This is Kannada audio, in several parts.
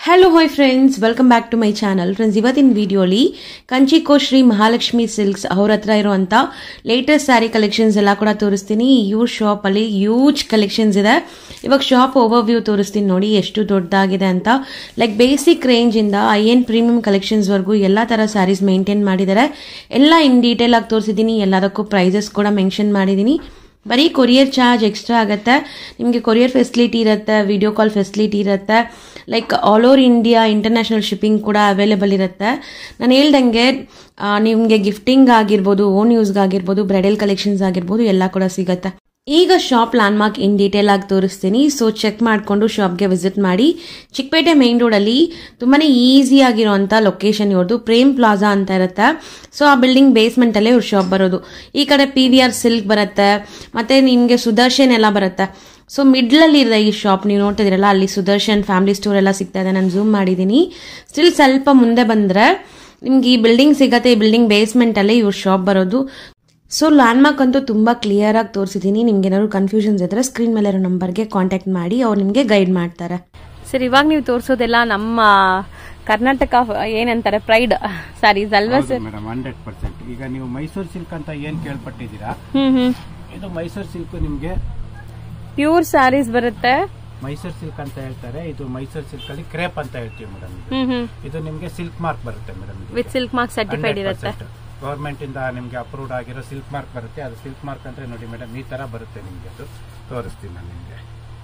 Hello hi friends welcome back to my channel friends ಇವತ್ತಿನ ವಿಡಿಯೋಲಿ ಕಂಚಿಕೋ ಶ್ರೀ ಮಹಾಲಕ್ಷ್ಮಿ ಸಿಲ್ಕ್ಸ್ ಅವ್ರ ಹತ್ರ ಇರುವಂತ ಲೇಟೆಸ್ಟ್ ಸ್ಯಾರಿ ಕಲೆಕ್ಷನ್ಸ್ ಎಲ್ಲ ಕೂಡ ತೋರಿಸ್ತೀನಿ ಇವ್ರ ಶಾಪ್ ಅಲ್ಲಿ ಯೂಜ್ ಕಲೆಕ್ಷನ್ಸ್ ಇದೆ ಇವಾಗ ಶಾಪ್ ಓವರ್ ವ್ಯೂ ತೋರಿಸ್ತೀನಿ ನೋಡಿ ಎಷ್ಟು ದೊಡ್ಡದಾಗಿದೆ ಅಂತ ಲೈಕ್ ಬೇಸಿಕ್ ರೇಂಜ್ ಇಂದ ಐ ಎನ್ ಪ್ರೀಮಿಯಂ ಕಲೆಕ್ಷನ್ಸ್ ವರೆಗೂ ಎಲ್ಲ ತರ ಸ್ಯಾರೀಸ್ ಮೇಂಟೈನ್ ಮಾಡಿದ್ದಾರೆ ಎಲ್ಲ ಇನ್ ಡೀಟೇಲ್ ಆಗಿ ತೋರಿಸಿದ್ದೀನಿ ಎಲ್ಲದಕ್ಕೂ ಪ್ರೈಸಸ್ ಕೂಡ ಮೆನ್ಷನ್ ಮಾಡಿದ್ದೀನಿ ಬರೀ ಕೊರಿಯರ್ ಚಾರ್ಜ್ ಎಕ್ಸ್ಟ್ರಾ ಆಗುತ್ತೆ ನಿಮಗೆ ಕೊರಿಯರ್ ಫೆಸಿಲಿಟಿ ಇರುತ್ತೆ ವಿಡಿಯೋ ಕಾಲ್ ಫೆಸಿಲಿಟಿ ಇರುತ್ತೆ like all over India international shipping ಕೂಡ ಅವೈಲೇಬಲ್ ಇರುತ್ತೆ ನಾನು ಹೇಳ್ದಂಗೆ ನಿಮಗೆ ಗಿಫ್ಟಿಂಗ್ ಆಗಿರ್ಬೋದು ಓನ್ ಯೂಸ್ಗಾಗಿರ್ಬೋದು ಬ್ರೈಡಲ್ ಕಲೆಕ್ಷನ್ಸ್ ಆಗಿರ್ಬೋದು ಎಲ್ಲ ಕೂಡ ಸಿಗುತ್ತೆ ಈಗ ಶಾಪ್ ಲ್ಯಾಂಡ್ಮಾರ್ಕ್ ಇನ್ ಡೀಟೇಲ್ ಆಗಿ ತೋರಿಸ್ತೀನಿ ಸೊ ಚೆಕ್ ಮಾಡಿಕೊಂಡು ಶಾಪ್ಗೆ ವಿಸಿಟ್ ಮಾಡಿ ಚಿಕ್ಕಪೇಟೆ ಮೇನ್ ರೋಡಲ್ಲಿ ತುಂಬಾನೇ ಈಸಿ ಆಗಿರುವಂಥ ಲೊಕೇಶನ್ ಇವ್ರದ್ದು ಪ್ರೇಮ್ ಪ್ಲಾಜಾ ಅಂತ ಇರುತ್ತೆ ಸೊ ಆ ಬಿಲ್ಡಿಂಗ್ ಬೇಸ್ಮೆಂಟಲ್ಲೇ ಇವ್ರ ಶಾಪ್ ಬರೋದು ಈ ಕಡೆ ಪಿ ವಿ ಆರ್ ಸಿಲ್ಕ್ ಬರುತ್ತೆ ಮತ್ತೆ ನಿಮಗೆ ಸುದರ್ಶನ್ ಎಲ್ಲ ಬರುತ್ತೆ ಸೊ ಮಿಡ್ಲಲ್ಲಿ ಇದೆ ಈ ಶಾಪ್ ನೀವು ನೋಡ್ತಿದ್ದೀರಲ್ಲ ಅಲ್ಲಿ ಸುದರ್ಶನ್ ಫ್ಯಾಮಿಲಿ ಸ್ಟೋರ್ ಎಲ್ಲ ಸಿಗ್ತಾ ಇದೆ ನಾನು ಝೂಮ್ ಮಾಡಿದ್ದೀನಿ ಸ್ಟಿಲ್ ಸ್ವಲ್ಪ ಮುಂದೆ ಬಂದರೆ ನಿಮ್ಗೆ ಈ ಬಿಲ್ಡಿಂಗ್ ಸಿಗತ್ತೆ ಈ ಬಿಲ್ಡಿಂಗ್ ಬೇಸ್ಮೆಂಟಲ್ಲೇ ಇವ್ರ ಶಾಪ್ ಬರೋದು ಸೊ ಲ್ಯಾಂಡ್ಮಾರ್ಕ್ ಅಂತೂ ತುಂಬ ಕ್ಲಿಯರ್ ಆಗಿ ತೋರಿಸಿದ್ದೀನಿ ನಿಮ್ಗೆ ಏನಾದ್ರು ಕನ್ಫ್ಯೂಷನ್ಸ್ ಇದ್ರೆ ಸ್ಕ್ರೀನ್ ಮೇಲೆ ಇರೋ ನಂಬರ್ಗೆ ಕಾಂಟ್ಯಾಕ್ಟ್ ಮಾಡಿ ಅವ್ರು ನಿಮಗೆ ಗೈಡ್ ಮಾಡ್ತಾರೆ ಸರ್ ಇವಾಗ ನೀವು ತೋರಿಸೋದೆಲ್ಲ ನಮ್ಮ ಕರ್ನಾಟಕ ಏನಂತಾರೆ ಪ್ರೈಡ್ ಸ್ಯಾರೀಸ್ ಅಲ್ವಾ ಸರ್ ಮೇಡಮ್ ಹಂಡ್ರೆಡ್ ಪರ್ಸೆಂಟ್ ಈಗ ನೀವು ಮೈಸೂರು ಸಿಲ್ಕ್ ಅಂತ ಏನ್ ಕೇಳ್ಪಟ್ಟಿದ್ದೀರಾ ಹ್ಮ್ ಹ್ಮ್ ಇದು ಮೈಸೂರು ಸಿಲ್ಕ್ ನಿಮ್ಗೆ ಪ್ಯೂರ್ ಸ್ಯಾರೀಸ್ ಬರುತ್ತೆ ಮೈಸೂರು ಸಿಲ್ಕ್ ಅಂತ ಹೇಳ್ತಾರೆ ಇದು ಮೈಸೂರು ಸಿಲ್ಕ್ ಅಲ್ಲಿ ಕ್ರೇಪ್ ಅಂತ ಹೇಳ್ತೀವಿ ಮೇಡಮ್ ಹ್ಮ್ ಹ್ಮ್ ಇದು ನಿಮ್ಗೆ ಸಿಲ್ಕ್ ಮಾರ್ಕ್ ಬರುತ್ತೆ madam with silk mark certified ಇರುತ್ತೆ ಗವರ್ಮೆಂಟ್ ಇಂದ ನಿಮ್ಗೆ ಅಪ್ರೂವ್ಡ್ ಆಗಿರೋ ಸಿಲ್ಕ್ ಮಾರ್ಕ್ ಬರುತ್ತೆ ಅದು ಸಿಲ್ಕ್ ಮಾರ್ಕ್ ಅಂದ್ರೆ ನೋಡಿ ಮೇಡಮ್ ಈ ತರ ಬರುತ್ತೆ ನಿಮ್ಗೆ ಅದು ತೋರಿಸ್ತೀನಿ ನಾನು ನಿಮ್ಗೆ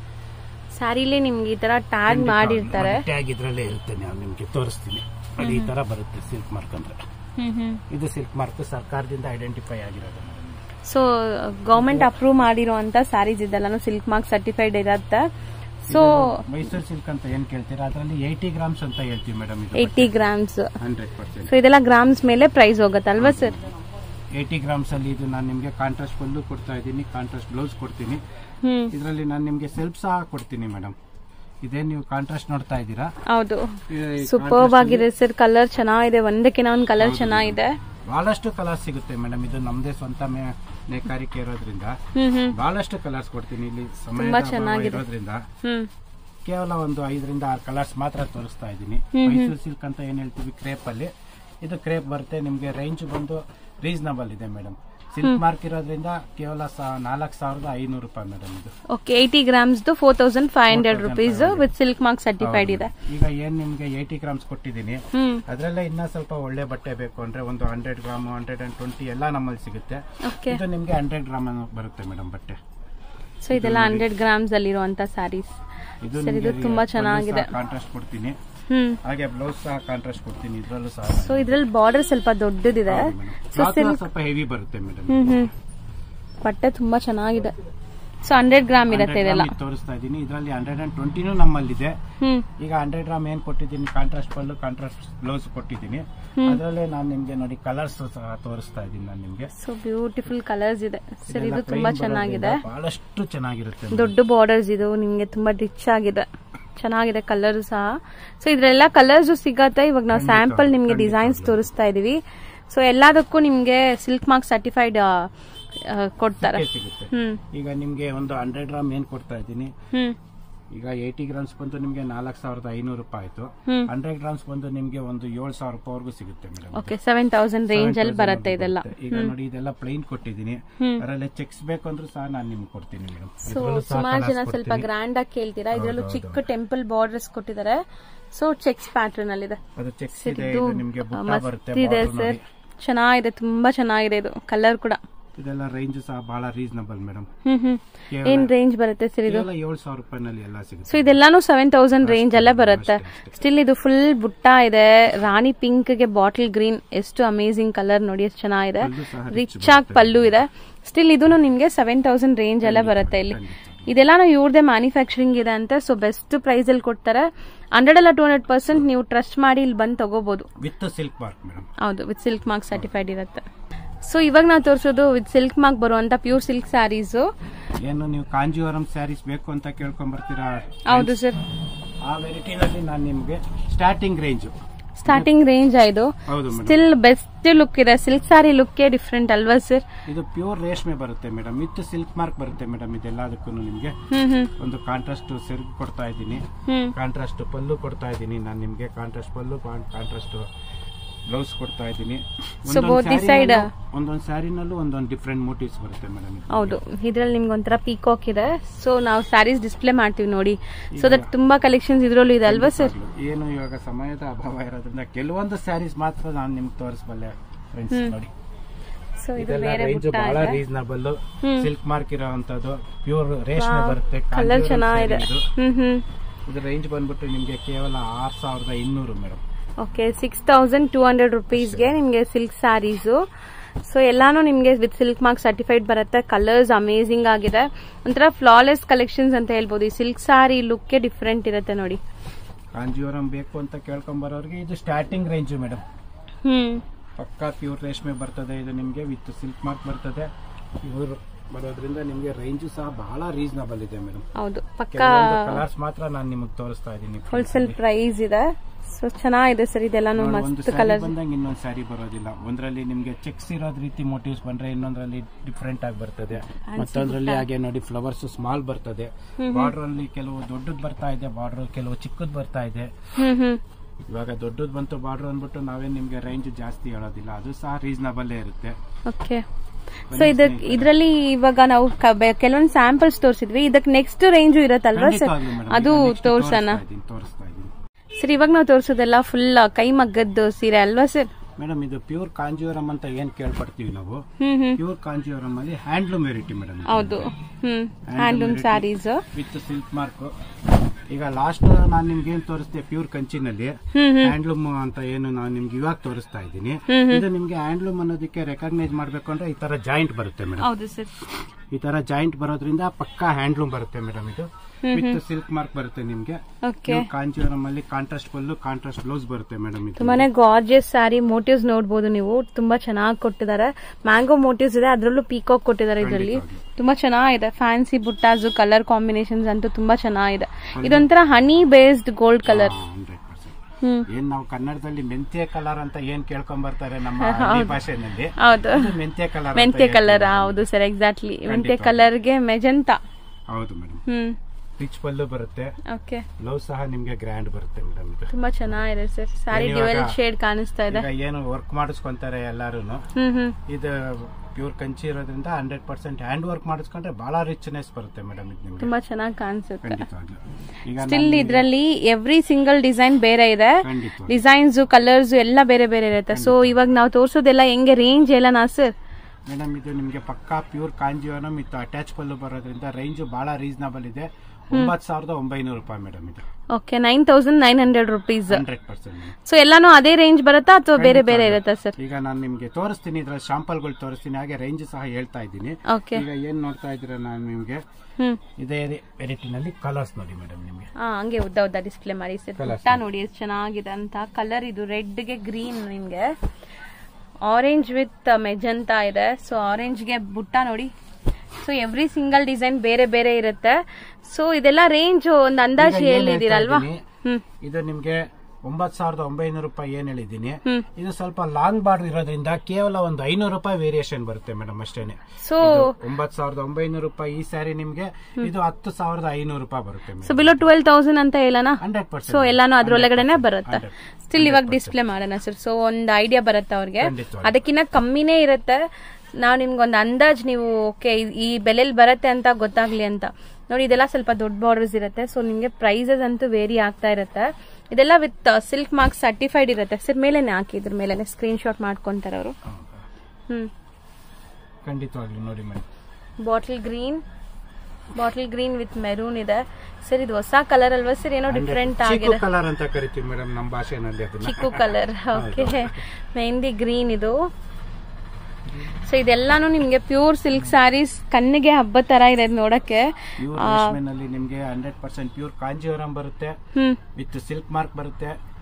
ಸ್ಯಾರಿಲಿ ನಿಮ್ಗೆ ಈ ತರ ಟ್ಯಾಗ್ ಮಾಡಿರ್ತಾರೆ ಟ್ಯಾಗ್ ಇದ್ರಲ್ಲೇ ಇರುತ್ತೆ ನಾವು ನಿಮ್ಗೆ ತೋರಿಸ್ತೀನಿ ಅದು ಈ ತರ ಬರುತ್ತೆ ಸಿಲ್ಕ್ ಮಾರ್ಕ್ ಅಂದ್ರೆ ಹ್ಮ್ ಹ್ಮ್ ಇದು ಸಿಲ್ಕ್ ಮಾರ್ಕ್ ಸರ್ಕಾರದಿಂದ ಐಡೆಂಟಿಫೈ ಆಗಿರೋದು ಮೇಡಮ್ ಸೊ ಗೌರ್ಮೆಂಟ್ ಅಪ್ರೂವ್ ಮಾಡಿರುವಂತ ಸ್ಯಾರೀಸ್ ಇದೆಲ್ಲಾನು ಸಿಲ್ಕ್ ಮಾರ್ಕ್ ಸರ್ಟಿಫೈಡ್ ಇರುತ್ತೆ ಸೊ ಮೈಸೂರು ಸಿಲ್ಕ್ ಅಂತ ಏನ್ ಕೇಳ್ತೀರಾ ಅದರಲ್ಲಿ ಏಯ್ಟಿ ಗ್ರಾಮ್ಸ್ ಅಂತ ಹೇಳ್ತೀವಿ ಮೇಡಮ್ ಇದು eighty grams hundred percent so ಇದೆಲ್ಲ ಗ್ರಾಮ್ಸ್ ಮೇಲೆ ಪ್ರೈಸ್ ಹೋಗುತ್ತಲ್ವಾ ಸರ್ ಏಯ್ಟಿ ಗ್ರಾಮ್ಸ್ ಅಲ್ಲಿ ಇದು ನಾನು ನಿಮ್ಗೆ ಕಾಂಟ್ರಾಸ್ಟ್ ಪಲ್ಲು ಕೊಡ್ತಾ ಇದ್ದೀನಿ ಕಾಂಟ್ರಾಸ್ಟ್ ಬ್ಲೌಸ್ ಕೊಡ್ತೀನಿ ಹ್ಮ್ ಇದರಲ್ಲಿ ನಾನು ನಿಮ್ಗೆ ಸೆಲ್ಫ್ ಸಹ ಕೊಡ್ತೀನಿ ಮೇಡಮ್ ಇದೇ ನೀವು ಕಾಂಟ್ರಾಸ್ಟ್ ನೋಡ್ತಾ ಇದ್ದೀರಾ ಹೌದು ಈ ಸೂಪರ್ಬ್ ಆಗಿದೆ ಸರ್ ಕಲರ್ ಚೆನ್ನಾಗಿದೆ ಒಂದಕ್ಕಿಂತ ಒಂದು ಕಲರ್ ಚೆನ್ನಾಗಿದೆ ಬಹಳಷ್ಟು ಕಲರ್ಸ್ ಸಿಗುತ್ತೆ ಮೇಡಮ್ ಇದು ನಮ್ದೇ ಸ್ವಂತ ಮೇ- ನೇಕಾರಿಕೆ ಇರೋದ್ರಿಂದ ಹ್ಮ್ ಹ್ಮ್ ಬಹಳಷ್ಟು ಕಲರ್ಸ್ ಕೊಡ್ತೀನಿ ಇಲ್ಲಿ ಸಮಯ ತುಂಬಾ ಚೆನ್ನಾಗಿದೆ. ಇರೋದ್ರಿಂದ ಹ್ಮ್ ಕೇವಲ ಒಂದು ಐದರಿಂದ ಆರು ಕಲರ್ಸ್ ಮಾತ್ರ ತೋರಿಸ್ತಾ ಇದ್ದೀನಿ ಮೈಸೂರು ಸಿಲ್ಕ್ ಅಂತ ಏನ್ ಹೇಳ್ತೀವಿ ಕ್ರೇಪ್ ಅಲ್ಲಿ ಇದು ಕ್ರೇಪ್ ಬರುತ್ತೆ ನಿಮ್ಗೆ ರೇಂಜ್ ಬಂದು ರೀಸನಬಲ್ ಇದೆ ಮೇಡಮ್ ಸಿಲ್ಕ್ ಮಾರ್ಕ್ ಇರೋದ್ರಿಂದ ಕೇವಲ ನಾಲ್ಕು ಸಾವಿರದ ಐನೂರು ರೂಪಾಯಿ ಮೇಡಮ್ ಇದು okay eighty grams four thousand five hundred rupees with silk mark certified ಇದೆ ಈಗ ಏನ್ ನಿಮ್ಗೆ ಏಯ್ಟಿ ಗ್ರಾಮ್ಸ್ ಕೊಟ್ಟಿದ್ದೀನಿ ಹ್ಮ್ ಅದ್ರಲ್ಲೇ ಇನ್ನ ಸ್ವಲ್ಪ ಒಳ್ಳೆ ಬಟ್ಟೆ ಬೇಕು ಅಂದ್ರೆ ಒಂದು hundred gram hundred and twenty ಎಲ್ಲ ನಮ್ಮಲ್ಲಿ ಸಿಗುತ್ತೆ ಓಕೆ ಇದು ನಿಮ್ಗೆ ಹಂಡ್ರೆಡ್ ಗ್ರಾಮ್ ಬರುತ್ತೆ ಮೇಡಮ್ ಬಟ್ಟೆ ಸೊ ಇದೆಲ್ಲ ಹಂಡ್ರೆಡ್ ಗ್ರಾಮ್ಸ್ ಅಲ್ಲಿರುವಂತ ಸ್ಯಾರೀಸ್ ಇದು ಸರ್ ಇದು ತುಂಬಾ ಚೆನ್ನಾಗಿದೆ ಕಾಂಟ್ರಾಸ್ಟ್ ಕೊಡ್ತೀನಿ ಹ್ಮ್ ಹಾಗೆ ಬ್ಲೌಸ್ ಸಹ ಕಾಂಟ್ರಾಸ್ಟ್ ಕೊಡ್ತೀನಿ ಇದ್ರಲ್ಲೂ ಸಹ ಸೊ ಇದ್ರಲ್ಲಿ ಬಾರ್ಡರ್ ಸ್ವಲ್ಪ ದೊಡ್ಡದಿದೆ ಸೊ Cloth ಎಲ್ಲ ಸ್ವಲ್ಪ ಹೆವಿ ಬರುತ್ತೆ ಮೇಡಮ್ ಹ್ಮ್ ಹ್ಮ್ ಬಟ್ಟೆ ತುಂಬಾ ಚೆನ್ನಾಗಿದೆ ಸೊ ಹಂಡ್ರೆಡ್ ಗ್ರಾಮ್ ಇರುತ್ತೆ ಇದೆಲ್ಲ ತೋರಿಸ್ತಾ ಇದ್ದೀನಿ ಇದರಲ್ಲಿ ಹಂಡ್ರೆಡ್ ಅಂಡ್ ಟ್ವೆಂಟಿನೂ ನಮ್ಮಲ್ಲಿದೆ ಹ್ಮ್ ಈಗ ಹಂಡ್ರೆಡ್ ಗ್ರಾಮ್ ಏನ್ ಕೊಟ್ಟಿದ್ದೀನಿ ಕಾಂಟ್ರಾಸ್ಟ್ ಪಲ್ಲು ಕಾಂಟ್ರಾಸ್ಟ್ ಬ್ಲೌಸ್ ಕೊಟ್ಟಿದ್ದೀನಿ ಅದರಲ್ಲೇ ನಾನು ನಿಮ್ಗೆ ನೋಡಿ ಕಲರ್ಸ್ ಸಹ ತೋರಿಸ್ತಾ ಇದ್ದೀನಿ ನಾನು ನಿಮ್ಗೆ ಸೊ ಬ್ಯೂಟಿಫುಲ್ ಕಲರ್ಸ್ ಇದೆ ಸರ್ ಇದೆಲ್ಲ ಇದು plain ತುಂಬಾ ಬರೋದ್ರಿಂದ ಚೆನ್ನಾಗಿದೆ ಬಹಳಷ್ಟು ಚೆನ್ನಾಗಿರುತ್ತೆ ದೊಡ್ಡ ಬಾರ್ಡರ್ಸ್ ಇದು ನಿಮ್ಗೆ ತುಂಬಾ ರಿಚ್ ಆಗಿದೆ ಚೆನ್ನಾಗಿದೆ ಕಲರ್ ಸಹ ಸೊ ಇದ್ರೆಲ್ಲ ಕಲರ್ಸ್ ಸಿಗತ್ತೆ ಇವಾಗ ನಾವು ಸ್ಯಾಂಪಲ್ ನಿಮ್ಗೆ ಡಿಸೈನ್ಸ್ ತೋರಿಸ್ತಾ ಇದೀವಿ ಸೊ ಎಲ್ಲದಕ್ಕೂ ನಿಮ್ಗೆ ಸಿಲ್ಕ್ ಮಾರ್ಕ್ ಸರ್ಟಿಫೈಡ್ ಕೊಡ್ತಾರೆ ಸಿಗುತ್ತೆ ಹ್ಮ್ ಈಗ ನಿಮ್ಗೆ ಒಂದು ಹಂಡ್ರೆಡ್ ಗ್ರಾಮ್ ಏನ್ ಕೊಡ್ತಾ ಇದ್ದೀನಿ ಹ್ಮ್ ಈಗ ಏಯ್ಟಿ ಗ್ರಾಮ್ಸ್ ಬಂದು ನಿಮ್ಗೆ ನಾಲ್ಕು ಸಾವಿರದ ಐನೂರು ರೂಪಾಯಿ ಆಯ್ತು ಹ್ಮ್ ಹಂಡ್ರೆಡ್ ಗ್ರಾಮ್ಸ್ ಬಂದು ನಿಮ್ಗೆ ಒಂದು ಏಳು ಸಾವಿರ ರೂಪಾಯಿವರೆಗೂ ಸಿಗುತ್ತೆ madam okay seven thousand range ಅಲ್ಲಿ ಬರುತ್ತೆ ಇದೆಲ್ಲ ಈಗ ನೋಡಿ ಇದೆಲ್ಲ ಪ್ಲೈನ್ ಕೊಟ್ಟಿದ್ದೀನಿ ಹ್ಮ್. ಅದರಲ್ಲಿ ಚೆಕ್ಸ್ ಬೇಕು ಅಂದ್ರೂ ಸಹ ನಾನು ನಿಮ್ಗೆ ಕೊಡ್ತೀನಿ ಮೇಡಮ್ ಸೊ ಸುಮಾರು ಜನ ಸ್ವಲ್ಪ ಗ್ರ್ಯಾಂಡ್ ಆಗಿ ಕೇಳ್ತೀರಾ ಇದ್ರಲ್ಲೂ ಚಿಕ್ಕ ಟೆಂಪಲ್ ಬಾರ್ಡರ್ಸ್ ಕೊಟ್ಟಿದ್ದಾರೆ ಸೊ ಚೆಕ್ಸ್ ಪ್ಯಾಟರ್ನ್ ಅಲ್ಲಿ ಇದೆ ಅದು ಚೆಕ್ಸ್ ಸರ್ ಇದೆ ಇದು ಇದು ನಿಮ್ಗೆ ಬುಟ್ಟ ಬರುತ್ತೆ ಮಸ್ತ್ ಇದೆ border ಸರ್ ನೋಡಿ. ಚೆನ್ನಾಗಿದೆ ತುಂಬಾ ಚೆನ್ನಾಗಿದೆ ಇದು ಕಲರ್ ಕೂಡ ಇದೆಲ್ಲ ರೇಂಜ್ ಸಹ ಬಹಳ ರೀಸನಬಲ್ ಮೇಡಮ್ ಹ್ಮ್ ಹ್ಮ್ ಏನ್ ರೇಂಜ್ ಬರುತ್ತೆ ಸರ್ ಇದು ಕೇವಲ ಏಳು ಸಾವಿರ ರೂಪಾಯಿನಲ್ಲಿ ಎಲ್ಲ ಸಿಗುತ್ತೆ ಸೊ ಇದೆಲ್ಲಾನು ಸೆವೆನ್ ತೌಸಂಡ್ ರೇಂಜ್ ಅಲ್ಲೇ ಬರುತ್ತೆ ಸ್ಟಿಲ್ ಇದು ಫುಲ್ ಬುಟ್ಟ ಇದೆ ರಾಣಿ ಪಿಂಕ್ ಗೆ ಬಾಟಲ್ ಗ್ರೀನ್ ಎಷ್ಟು ಅಮೇಸಿಂಗ್ ಕಲರ್ ನೋಡಿ ಎಷ್ಟು ಚೆನ್ನಾಗಿದೆ ಪಲ್ಲು ಸಹ ರಿಚ್ ಆಗಿ ಪಲ್ಲು ಇದೆ ಸ್ಟಿಲ್ ಇದನ್ನು ನಿಮ್ಗೆ ಸೆವೆನ್ ತೌಸಂಡ್ ರೇಂಜ್ ಅಲ್ಲೇ ಬರುತ್ತೆ ಇಲ್ಲಿ ಇದೆಲ್ಲಾನು ಇವ್ರದೇ ಮ್ಯಾನುಫ್ಯಾಕ್ಚರಿಂಗ್ ಇದೆ ಅಂತೆ ಸೊ ಬೆಸ್ಟ್ ಪ್ರೈಸ್ ಅಲ್ಲಿ ಕೊಡ್ತಾರೆ ಹಂಡ್ರೆಡ್ ಅಲ್ಲ ಟೂ ಹಂಡ್ರೆಡ್ ಪರ್ಸೆಂಟ್ ನೀವು ಟ್ರಸ್ಟ್ ಮಾಡಿ ಇಲ್ಲಿ ಬಂದು ತಗೋಬಹುದು ವಿತ್ ಸಿಲ್ಕ್ ಮಾರ್ಕ್ ಮೇಡಮ್ ಹೌದು ವಿತ್ ಸಿಲ್ಕ್ ಮಾರ್ಕ್ ಸರ್ಟಿಫೈಡ್ ಇರುತ್ತೆ ಸೊ ಇವಾಗ ನಾವು ತೋರಿಸೋದು ವಿತ್ ಸಿಲ್ಕ್ ಮಾರ್ಕ್ ಬರುವಂತ ಪ್ಯೂರ್ ಸಿಲ್ಕ್ ಸ್ಯಾರೀಸ್ ಏನು ನೀವು ಕಾಂಜೀವರಂ ಸ್ಯಾರೀಸ್ ಬೇಕು ಅಂತ ಕೇಳ್ಕೊಂಡ್ ಬರ್ತೀರಾ ಹೌದು ಸರ್ ಆ ವೆರೈಟಿನಲ್ಲಿ ನಾನು ನಿಮ್ಗೆ ಸ್ಟಾರ್ಟಿಂಗ್ ರೇಂಜ್ ಸ್ಟಾರ್ಟಿಂಗ್ ರೇಂಜ್ ಇದು ಹೌದು ಮೇಡಮ್ ಸ್ಟಿಲ್ ಬೆಸ್ಟ್ ಲುಕ್ ಇದೆ ಸಿಲ್ಕ್ ಸಾರಿ ಲುಕ್ಕೇ ಡಿಫ್ರೆಂಟ್ ಅಲ್ವಾ ಸರ್ ಇದು ಪ್ಯೂರ್ ರೇಷ್ಮೆ ಬರುತ್ತೆ ಮೇಡಮ್ ವಿತ್ ಸಿಲ್ಕ್ ಮಾರ್ಕ್ ಬರುತ್ತೆ ಮೇಡಮ್ ಇದೆಲ್ಲದಕ್ಕೂ ನಿಮ್ಗೆ ಹ್ಮ್ ಹ್ಮ್ ಒಂದು ಕಾಂಟ್ರಾಸ್ಟ್ ಸೆರಗು ಕೊಡ್ತಾ ಇದ್ದೀನಿ ಹ್ಮ್ ಕಾಂಟ್ರಾಸ್ಟ್ ಪಲ್ಲು ಕೊಡ್ತಾ ಇದ್ದೀನಿ ನಾನು ನಿಮ್ಗೆ ಕಾಂಟ್ರಾಸ್ಟ್ ಪಲ್ಲು ಕಾಂಟ್ರಾಸ್ಟ್ ಬ್ಲೌಸ್ ಕೊಡ್ತಾ ಇದ್ದೀನಿ So both the side- ಒಂದೊಂದು ಸ್ಯಾರಿನಲ್ಲೂ ಒಂದೊಂದು ಡಿಫ್ರೆಂಟ್ ಮೋಟಿವ್ಸ್ ಬರುತ್ತೆ ಮೇಡಮ್ ಹೌದು ಇದ್ರಲ್ಲಿ ನಿಮ್ಗೆ ಒಂಥರ ಪೀಕಾಕ್ ಇದೆ ಸೊ ನಾವು ಸ್ಯಾರೀಸ್ ಡಿಸ್ಪ್ಲೇ ಮಾಡ್ತೀವಿ ನೋಡಿ ಸೊ ದಟ್ ತುಂಬಾ ಕಲೆಕ್ಷನ್ಸ್ ಇದ್ರಲ್ಲೂ ಇದೆ ಅಲ್ವಾ ಸರ್ ಏನು ಇವಾಗ ಸಮಯದ ಅಭಾವ ಇರೋದ್ರಿಂದ ಕೆಲವೊಂದು ಸ್ಯಾರೀಸ್ ಮಾತ್ರ ನಾನು ನಿಮ್ಗೆ ತೋರಿಸಬಲ್ಲೆ ಫ್ರೆಂಡ್ಸ್ ನೋಡಿ ಸೊ ಇದು ಇದೆಲ್ಲ ಬೇರೆ ರೇಂಜ್ ಬುಟ್ಟ ಬಹಳ ಇದೆ ರೀಸನಬಲ್ ಸಿಲ್ಕ್ ಮಾರ್ಕ್ ಇರೋವಂಥದ್ದು ಪ್ಯೂರ್ ರೇಷ್ಮೆ ಬರುತ್ತೆ ಕಲರ್ ಕಾಂಜೀವರಂ ಚೆನ್ನಾಗಿದೆ saree ಇದು. ಹ್ಮ್ ಹ್ಮ್ ಇದು ರೇಂಜ್ ಬಂದ್ಬಿಟ್ಟು ನಿಮ್ಗೆ ಕೇವಲ ಆರ್ ಸಾವಿರದ ಇನ್ನೂರು madam okay six thousand two hundred ರುಪೀಸ್ಗೆ ನಿಮಗೆ ಸಿಲ್ಕ್ ಸ್ಯಾರೀಸು ಸೊ ಎಲ್ಲಾನು ನಿಮಗೆ ವಿತ್ ಸಿಲ್ಕ್ ಮಾರ್ಕ್ ಸರ್ಟಿಫೈಡ್ ಬರುತ್ತೆ ಕಲರ್ಸ್ ಅಮೇಸಿಂಗ್ ಆಗಿದೆ ಒಂಥರ ಫ್ಲಾಲೆಸ್ ಕಲೆಕ್ಷನ್ಸ್ ಅಂತ ಹೇಳ್ಬೋದು ಈ ಸಿಲ್ಕ್ ಸ್ಯಾರಿ ಲುಕ್ಕೇ ಡಿಫ್ರೆಂಟ್ ಇರುತ್ತೆ ನೋಡಿ ಕಾಂಜೀವರಂ ಬೇಕು ಅಂತ ಕೇಳ್ಕೊಂಬರೋರಿಗೆ ಇದು ಸ್ಟಾರ್ಟಿಂಗ್ ರೇಂಜ್ ಮೇಡಮ್ ಹ್ಮ್ ಪಕ್ಕಾ ಪ್ಯೂರ್ ರೇಷ್ಮೆ ಬರ್ತದೆ ಇದು ನಿಮಗೆ ವಿತ್ ಸಿಲ್ಕ್ ಮಾರ್ಕ್ ಬರ್ತದೆ ಇವರು ಬರೋದ್ರಿಂದ ನಿಮಗೆ ರೇಂಜು ಸಹ ಬಹಳ ರೀಸನಬಲ್ ಇದೆ ಮೇಡಮ್ ಹೌದು ಪಕ್ಕ ಕೆಲವೊಂದು ಕಲರ್ಸ್ ಮಾತ್ರ ನಾನು ನಿಮಗೆ ತೋರಿಸ್ತಾ ಇದ್ದೀನಿ ಹೋಲ್ಸೇಲ್ ಪ್ರೈಸ್ ಇದೆ ಸೊ ಚೆನ್ನಾಗಿದೆ ಸರ್ ಇದೆಲ್ಲಾನು ಒಂದು ಮಸ್ತ್ ಸ್ಯಾರಿ ಕಲರ್ ಬಂದಂಗೆ ಇನ್ನೊಂದು ಸ್ಯಾರಿ ಬರೋದಿಲ್ಲ ಒಂದ್ರಲ್ಲಿ ನಿಮ್ಗೆ ಚೆಕ್ಸ್ ಇರೋದ್ ರೀತಿ ಮೋಟಿವ್ಸ್ ಬಂದ್ರೆ ಇನ್ನೊಂದ್ರಲ್ಲಿ ಡಿಫ್ರೆಂಟ್ ಆಗಿ ಬರ್ತದೆ ಮತ್ತೊಂದ್ರಲ್ಲಿ ಹಾಗೆ ನೋಡಿ ಫ್ಲವರ್ಸ್ ಸ್ಮಾಲ್ ಬರ್ತದೆ ಬಾರ್ಡರ್ ಅಲ್ಲಿ ಕೆಲವು ದೊಡ್ಡದ್ ಬರ್ತಾ ಇದೆ ಬಾರ್ಡರ್ ಕೆಲವು ಚಿಕ್ಕದ್ ಬರ್ತಾ ಇದೆ ಹ್ಮ್ ಹ್ಮ್ ಇವಾಗ ದೊಡ್ಡದ್ ಬಂತು ಬಾರ್ಡರ್ ಅಂದ್ಬಿಟ್ಟು ನಾವೇನ್ ನಿಮ್ಗೆ ರೇಂಜ್ ಜಾಸ್ತಿ ಹೇಳೋದಿಲ್ಲ ಅದು ಸಹ ರೀಸನಬಲ್ ಇರುತ್ತೆ ಓಕೆ ಸೊ ಇದಕ್ ಇದ್ರಲ್ಲಿ ಇವಾಗ ನಾವು ಕ- ಬೆ- ಕೆಲವೊಂದು ಸ್ಯಾಂಪಲ್ಸ್ ತೋರಿಸಿದ್ವಿ ಇದಕ್ ನೆಕ್ಸ್ಟ್ ರೇಂಜು ಇರತ್ತಲ್ವಾ ಸರ್ ಖಂಡಿತವಾಗ್ಲೂ madam. ಅದು ಈಗ next ತೋರ್ಸೋಣ ತೋರಿಸ್ತಾ ಇದ್ದೀನಿ, ತೋರಿಸ್ತಾ ಇದ್ದೀನಿ ಸರ್ ಇವಾಗ ನಾವು ತೋರಿಸೋದೆಲ್ಲ ಫುಲ್ ಕೈ ಮಗ್ಗದ್ದು ಸೀರೆ ಅಲ್ವಾ ಸರ್ ಮೇಡಮ್ ಇದು ಪ್ಯೂರ್ ಕಾಂಜೀವರಂ ಅಂತ ಏನ್ ಕೇಳ್ಪಡ್ತೀವಿ ನಾವು ಹ್ಮ್ ಹ್ಮ್ ಪ್ಯೂರ್ ಕಾಂಜೀವರಂ ಅಲ್ಲಿ ಹ್ಯಾಂಡ್ಲೂಮ್ ವೆರೈಟಿ ಮೇಡಮ್ ಹೌದು hmm handloom sarees with silk mark ಈಗ ಲಾಸ್ಟ್ ನಾನು ನಿಮ್ಗೆ ಏನ್ ತೋರಿಸ್ದೆ ಪ್ಯೂರ್ ಕಂಚಿನಲ್ಲಿ ಹ್ಮ್ ಹ್ಮ್ ಹ್ಯಾಂಡ್ಲೂಮ್ ಅಂತ ಏನು ನಾನು ನಿಮ್ಗೆ ಇವಾಗ ತೋರಿಸ್ತಾ ಇದ್ದೀನಿ ಇದು ನಿಮ್ಗೆ ಹ್ಯಾಂಡ್ಲೂಮ್ ಅನ್ನೋದಕ್ಕೆ ರೆಕಗ್ನೈಸ್ ಮಾಡ್ಬೇಕು ಅಂದ್ರೆ ಈ ತರ ಜಾಯಿಂಟ್ ಬರುತ್ತೆ ಮೇಡಮ್ ಹೌದು ಸರ್ ಈ ತರ ಜಾಯಿಂಟ್ ಬರೋದ್ರಿಂದ ಪಕ್ಕಾ ಹ್ಯಾಂಡ್ಲೂಮ್ ಬರುತ್ತೆ ಮೇಡಮ್ ಇದು ವಿತ್ ಸಿಲ್ಕ್ ಮಾರ್ಕ್ ಬರುತ್ತೆ ನಿಮ್ಗೆ ಓಕೆ ಕಾಂಚೀವರಂ ಅಲ್ಲಿ ಕಾಂಟ್ರಾಸ್ಟ್ ಪಲ್ಲು ಕಾಂಟ್ರಾಸ್ಟ್ ಬ್ಲೌಸ್ ಬರುತ್ತೆ ಮೇಡಮ್ ಇದು ತುಂಬಾನೇ ಗಾರ್ಜಿಯಸ್ ಸ್ಯಾರಿ ಮೋಟಿವ್ಸ್ ನೋಡ್ಬೋದು ನೀವು ತುಂಬಾ ಚೆನ್ನಾಗಿ ಕೊಟ್ಟಿದ್ದಾರೆ ಮ್ಯಾಂಗೋ ಮೋಟಿವ್ಸ್ ಇದೆ ಅದರಲ್ಲೂ ಪೀಕಾಕ್ ಕೊಟ್ಟಿದ್ದಾರೆ ಇದರಲ್ಲಿ ತುಂಬಾ ಚೆನ್ನಾಗಿದೆ ಫ್ಯಾನ್ಸಿ ಬುಟ್ಟಾಸು ಕಲರ್ ಕಾಂಬಿನೇಷನ್ಸ್ ಅಂತೂ ತುಂಬಾ ಚೆನ್ನಾಗಿದೆ ಇದೊಂಥರ honey based gold colour hundred percent hmm ಏನ್ ನಾವು ಕನ್ನಡದಲ್ಲಿ ಮೆಂತ್ಯ ಕಲರ್ ಅಂತ ಏನ್ ಕೇಳ್ಕೊಂಡ್ ಬರ್ತಾರೆ ನಮ್ಮ ಹಳ್ಳಿ ಭಾಷೆನಲ್ಲಿ ಹೌದು ಇದು ಮೆಂತ್ಯ ಕಲರ್ ಮೆಂತ್ಯ ಕಲರ್ ಹೌದು ಸರ್ ಎಕ್ಸಾಕ್ಟ್ಲಿ ಮೆಂತ್ಯ ಕಲರ್ಗೆ ಮೆಜಂತಾ ಹೌದು ಮೇಡಮ್ ಹ್ಮ್ ರಿಚ್ ಪಲ್ಲು ಬರುತ್ತೆ ಓಕೆ ಬ್ಲೌಸ್ ಸಹ ನಿಮ್ಗೆ ಗ್ರ್ಯಾಂಡ್ ಬರುತ್ತೆ ಮೇಡಮ್ ಇದು ತುಂಬಾ ಚೆನ್ನಾಗಿದೆ ಸರ್ ಸ್ಯಾರಿ ಏನ್ ಇವಾಗ- ಡ್ಯುವೆಲ್ ಶೇಡ್ ಕಾಣಿಸ್ತಾ ಇದೆ ಈಗ ಏನು ವರ್ಕ್ ಮಾಡಿಸ್ಕೊಂತಾರೆ ಎಲ್ಲಾರು ಹ್ಮ್ ಹ್ಮ್ ಇದು ಪ್ಯೂರ್ ಕಂಚಿ ಇರೋದ್ರಿಂದ ಹಂಡ್ರೆಡ್ ಪರ್ಸೆಂಟ್ ಹ್ಯಾಂಡ್ ವರ್ಕ್ ಮಾಡಿಸ್ಕೊಂಡ್ರೆ ಬಹಳ ರಿಚ್ನೆಸ್ ಬರುತ್ತೆ ಮೇಡಮ್ ಇದು ನಿಮ್ಗೆ ತುಂಬಾ ಚೆನ್ನಾಗಿ ಕಾಣಿಸುತ್ತೆ ಖಂಡಿತವಾಗ್ಲು ಈಗ ಸ್ಟಿಲ್ ಇದ್ರಲ್ಲಿ ಎವ್ರಿ ಸಿಂಗಲ್ ಡಿಸೈನ್ ಬೇರೆ ಇದೆ ಖಂಡಿತ ಡಿಸೈನ್ಸ್ ಕಲರ್ಸ್ ಎಲ್ಲ ಬೇರೆ ಬೇರೆ ಇರುತ್ತೆ ಸೊ ಇವಾಗ ನಾವು ತೋರ್ಸೋದೆಲ್ಲ ಹೆಂಗೆ ರೇಂಜ್ ಎಲ್ಲ ನಾ ಸರ್ ಮೇಡಮ್ ಇದು ನಿಮ್ಗೆ ಪಕ್ಕಾ ಪ್ಯೂರ್ ಕಾಂಜಿವರಂ ಇತ್ತು ಅಟ್ಯಾಚ್ ಪಲ್ಲು ಬರೋದ್ರಿಂದ ರೇಂಜ್ ಬಹಳ ರೀಸನಬಲ್ ಇದೆ ಒಂಬತ್ತು ಸಾವಿರದ ಒಂಬೈನೂರು ರೂಪಾಯಿ ಮೇಡಮ್ ಇದು okay nine thousand nine hundred rupees hundred percent so ಎಲ್ಲಾನು ಅದೇ ರೇಂಜ್ ಬರುತ್ತಾ ಅಥವಾ ಬೇರೆ ಬೇರೆ ಇರುತ್ತಾ ಸರ್ ಈಗ ನಾನು ನಿಮ್ಗೆ ತೋರಿಸ್ತೀನಿ ಇದ್ರ ಶಾಂಪಲ್ಗಳು ತೋರಿಸ್ತೀನಿ ಹಾಗೆ ರೇಂಜ್ ಸಹ ಹೇಳ್ತಾ ಇದ್ದೀನಿ ಓಕೆ ಈಗ ಏನ್ ನೋಡ್ತಾ ಇದ್ದೀರಾ ನಾನು ನಿಮ್ಗೆ ಹ್ಮ್ ಇದೇ ವೆರೈಟಿನಲ್ಲಿ ಕಲರ್ಸ್ ನೋಡಿ ಮೇಡಮ್ ನಿಮ್ಗೆ ಹಾ ಹಂಗೆ ಉದ್ದ ಉದ್ದ ಡಿಸ್ಪ್ಲೇ ಮಾಡಿ ಸರ್ Colours ಪುಟ್ಟ ನೋಡಿ ಎಷ್ಟು ಚೆನ್ನಾಗಿದೆ ಅಂತ ಕಲರ್ ಇದು ರೆಡ್ ಗೆ ಗ್ರೀನ್ ನಿಮ್ಗೆ ಆರೆಂಜ್ ವಿತ್ ಮೆಜಂತಾ ಇದೆ ಸೊ ಆರೆಂಜ್ಗೆ ಬುಟ್ಟ ನೋಡಿ ಸೊ ಎವ್ರಿ ಸಿಂಗಲ್ ಡಿಸೈನ್ ಬೇರೆ ಬೇರೆ ಇರುತ್ತೆ ಸೊ ಇದೆಲ್ಲ ರೇಂಜ್ ಒಂದು ಅಂದಾಜು ಈಗ ಏನ್ ಹೇಳಿದಿರಲ್ವಾ ಹೇಳ್ತಾ ಇದ್ದೀನಿ, ಹ್ಮ್ ಇದು ನಿಮ್ಗೆ ಒಂಬತ್ ಸಾವಿರದ ಒಂಬೈನೂರು ರೂಪಾಯಿ ಏನ್ ಹೇಳಿದ್ದೀನಿ ಹ್ಮ್ ಇದು ಸ್ವಲ್ಪ ಲಾಂಗ್ ಬಾರ್ಡರ್ ಇರೋದ್ರಿಂದ ಕೇವಲ ಒಂದು ಐನೂರು ರೂಪಾಯಿ ವೇರಿಯೇಷನ್ ಬರುತ್ತೆ ಮೇಡಮ್ ಅಷ್ಟೇನೆ ಸೊ ಒಂಬತ್ ಸಾವಿರದ ಒಂಬೈನೂರು ರೂಪಾಯಿ ಈ ಸ್ಯಾರಿ ನಿಮ್ಗೆ ಇದು ಹತ್ತು ಸಾವಿರದ ಐನೂರು ರೂಪಾಯಿ ಬರುತ್ತೆ ಸೊ ಬಿಲೋ ಟ್ವೆಲ್ ತೌಸಂಡ್ ಅಂತ ಹೇಳೋಣ ಹಂಡ್ರೆಡ್ ಸೊ ಪರ್ಸೆಂಟ್ ಎಲ್ಲಾನು ಅದ್ರೊಳಗಡೆನೆ ಬರುತ್ತೆ Hundred. ಸ್ಟಿಲ್ ಇವಾಗ ಡಿಸ್ಪ್ಲೇ ಮಾಡೋಣ ಸರ್ ಸೊ ಒಂದು ಐಡಿಯಾ ಬರುತ್ತೆ ಅವ್ರಿಗೆ ಖಂಡಿತವಾಗಿ. ಅದಕ್ಕಿಂತ ಕಮ್ಮಿನೇ ಇರುತ್ತೆ ನಾವು ನಿಮ್ಗೆ ಒಂದು ಅಂದಾಜ್ ನೀವು ಓಕೆ ಈ ಬೆಲೆಯಲ್ಲಿ ಬರುತ್ತೆ ಅಂತ ಗೊತ್ತಾಗ್ಲಿ ಅಂತ ನೋಡಿ ಇದೆಲ್ಲ ಸ್ವಲ್ಪ ದೊಡ್ಡ ಬಾರ್ಡರ್ಸ್ ಇರುತ್ತೆ ಸೊ ನಿಮಗೆ ಪ್ರೈಸಸ್ ಅಂತೂ ವೇರಿ ಆಗ್ತಾ ಇರುತ್ತೆ ಇದೆಲ್ಲ ವಿತ್ ಸಿಲ್ಕ್ ಮಾರ್ಕ್ ಸರ್ಟಿಫೈಡ್ ಇರುತ್ತೆ ಸರ್ ಮೇಲೆನೆ ಹಾಕಿ ಇದ್ರ ಮೇಲೆನೆ ಸ್ಕ್ರೀನ್ ಶಾಟ್ ಮಾಡ್ಕೊಂತಾರೆ ಅವರು ಹ್ಮ್ ಖಂಡಿತವಾಗ್ಲಿ ನೋಡಿ madam bottle green bottle green with maroon ಇದೆ ಸರ್ ಇದು ಹೊಸ ಕಲರ್ ಅಲ್ವಾ ಸರ್ ಏನೋ ಡಿಫ್ರೆಂಟ್ ಆಗಿದೆ ಕಲರ್ ಅಂತ ಕರಿತೀವಿ ಮೇಡಮ್ ನಮ್ಮ ಭಾಷೆನಲ್ಲಿ ಅದನ್ನ ಚಿಕ್ಕು ಕಲರ್ ಓಕೆ ಮೆಹಂದಿ ಗ್ರೀನ್ ಇದು ಸೊ ಇದೆಲ್ಲಾನು ನಿಮ್ಗೆ ಪ್ಯೂರ್ ಸಿಲ್ಕ್ ಸ್ಯಾರೀಸ್ ಕಣ್ಣಿಗೆ ಹಬ್ಬ ತರ ಇದೆ ಇದ್ ನೋಡಕ್ಕೆ ಪ್ಯೂರ್ ರೇಷ್ಮೆನಲ್ಲಿ ನಿಮ್ಗೆ ಹಂಡ್ರೆಡ್ ಪರ್ಸೆಂಟ್ ಪ್ಯೂರ್ ಕಾಂಜೀವರಂ ಬರುತ್ತೆ ಹ್ಮ್ ವಿತ್ ಸಿಲ್ಕ್ ಮಾರ್ಕ್ ಬರುತ್ತೆ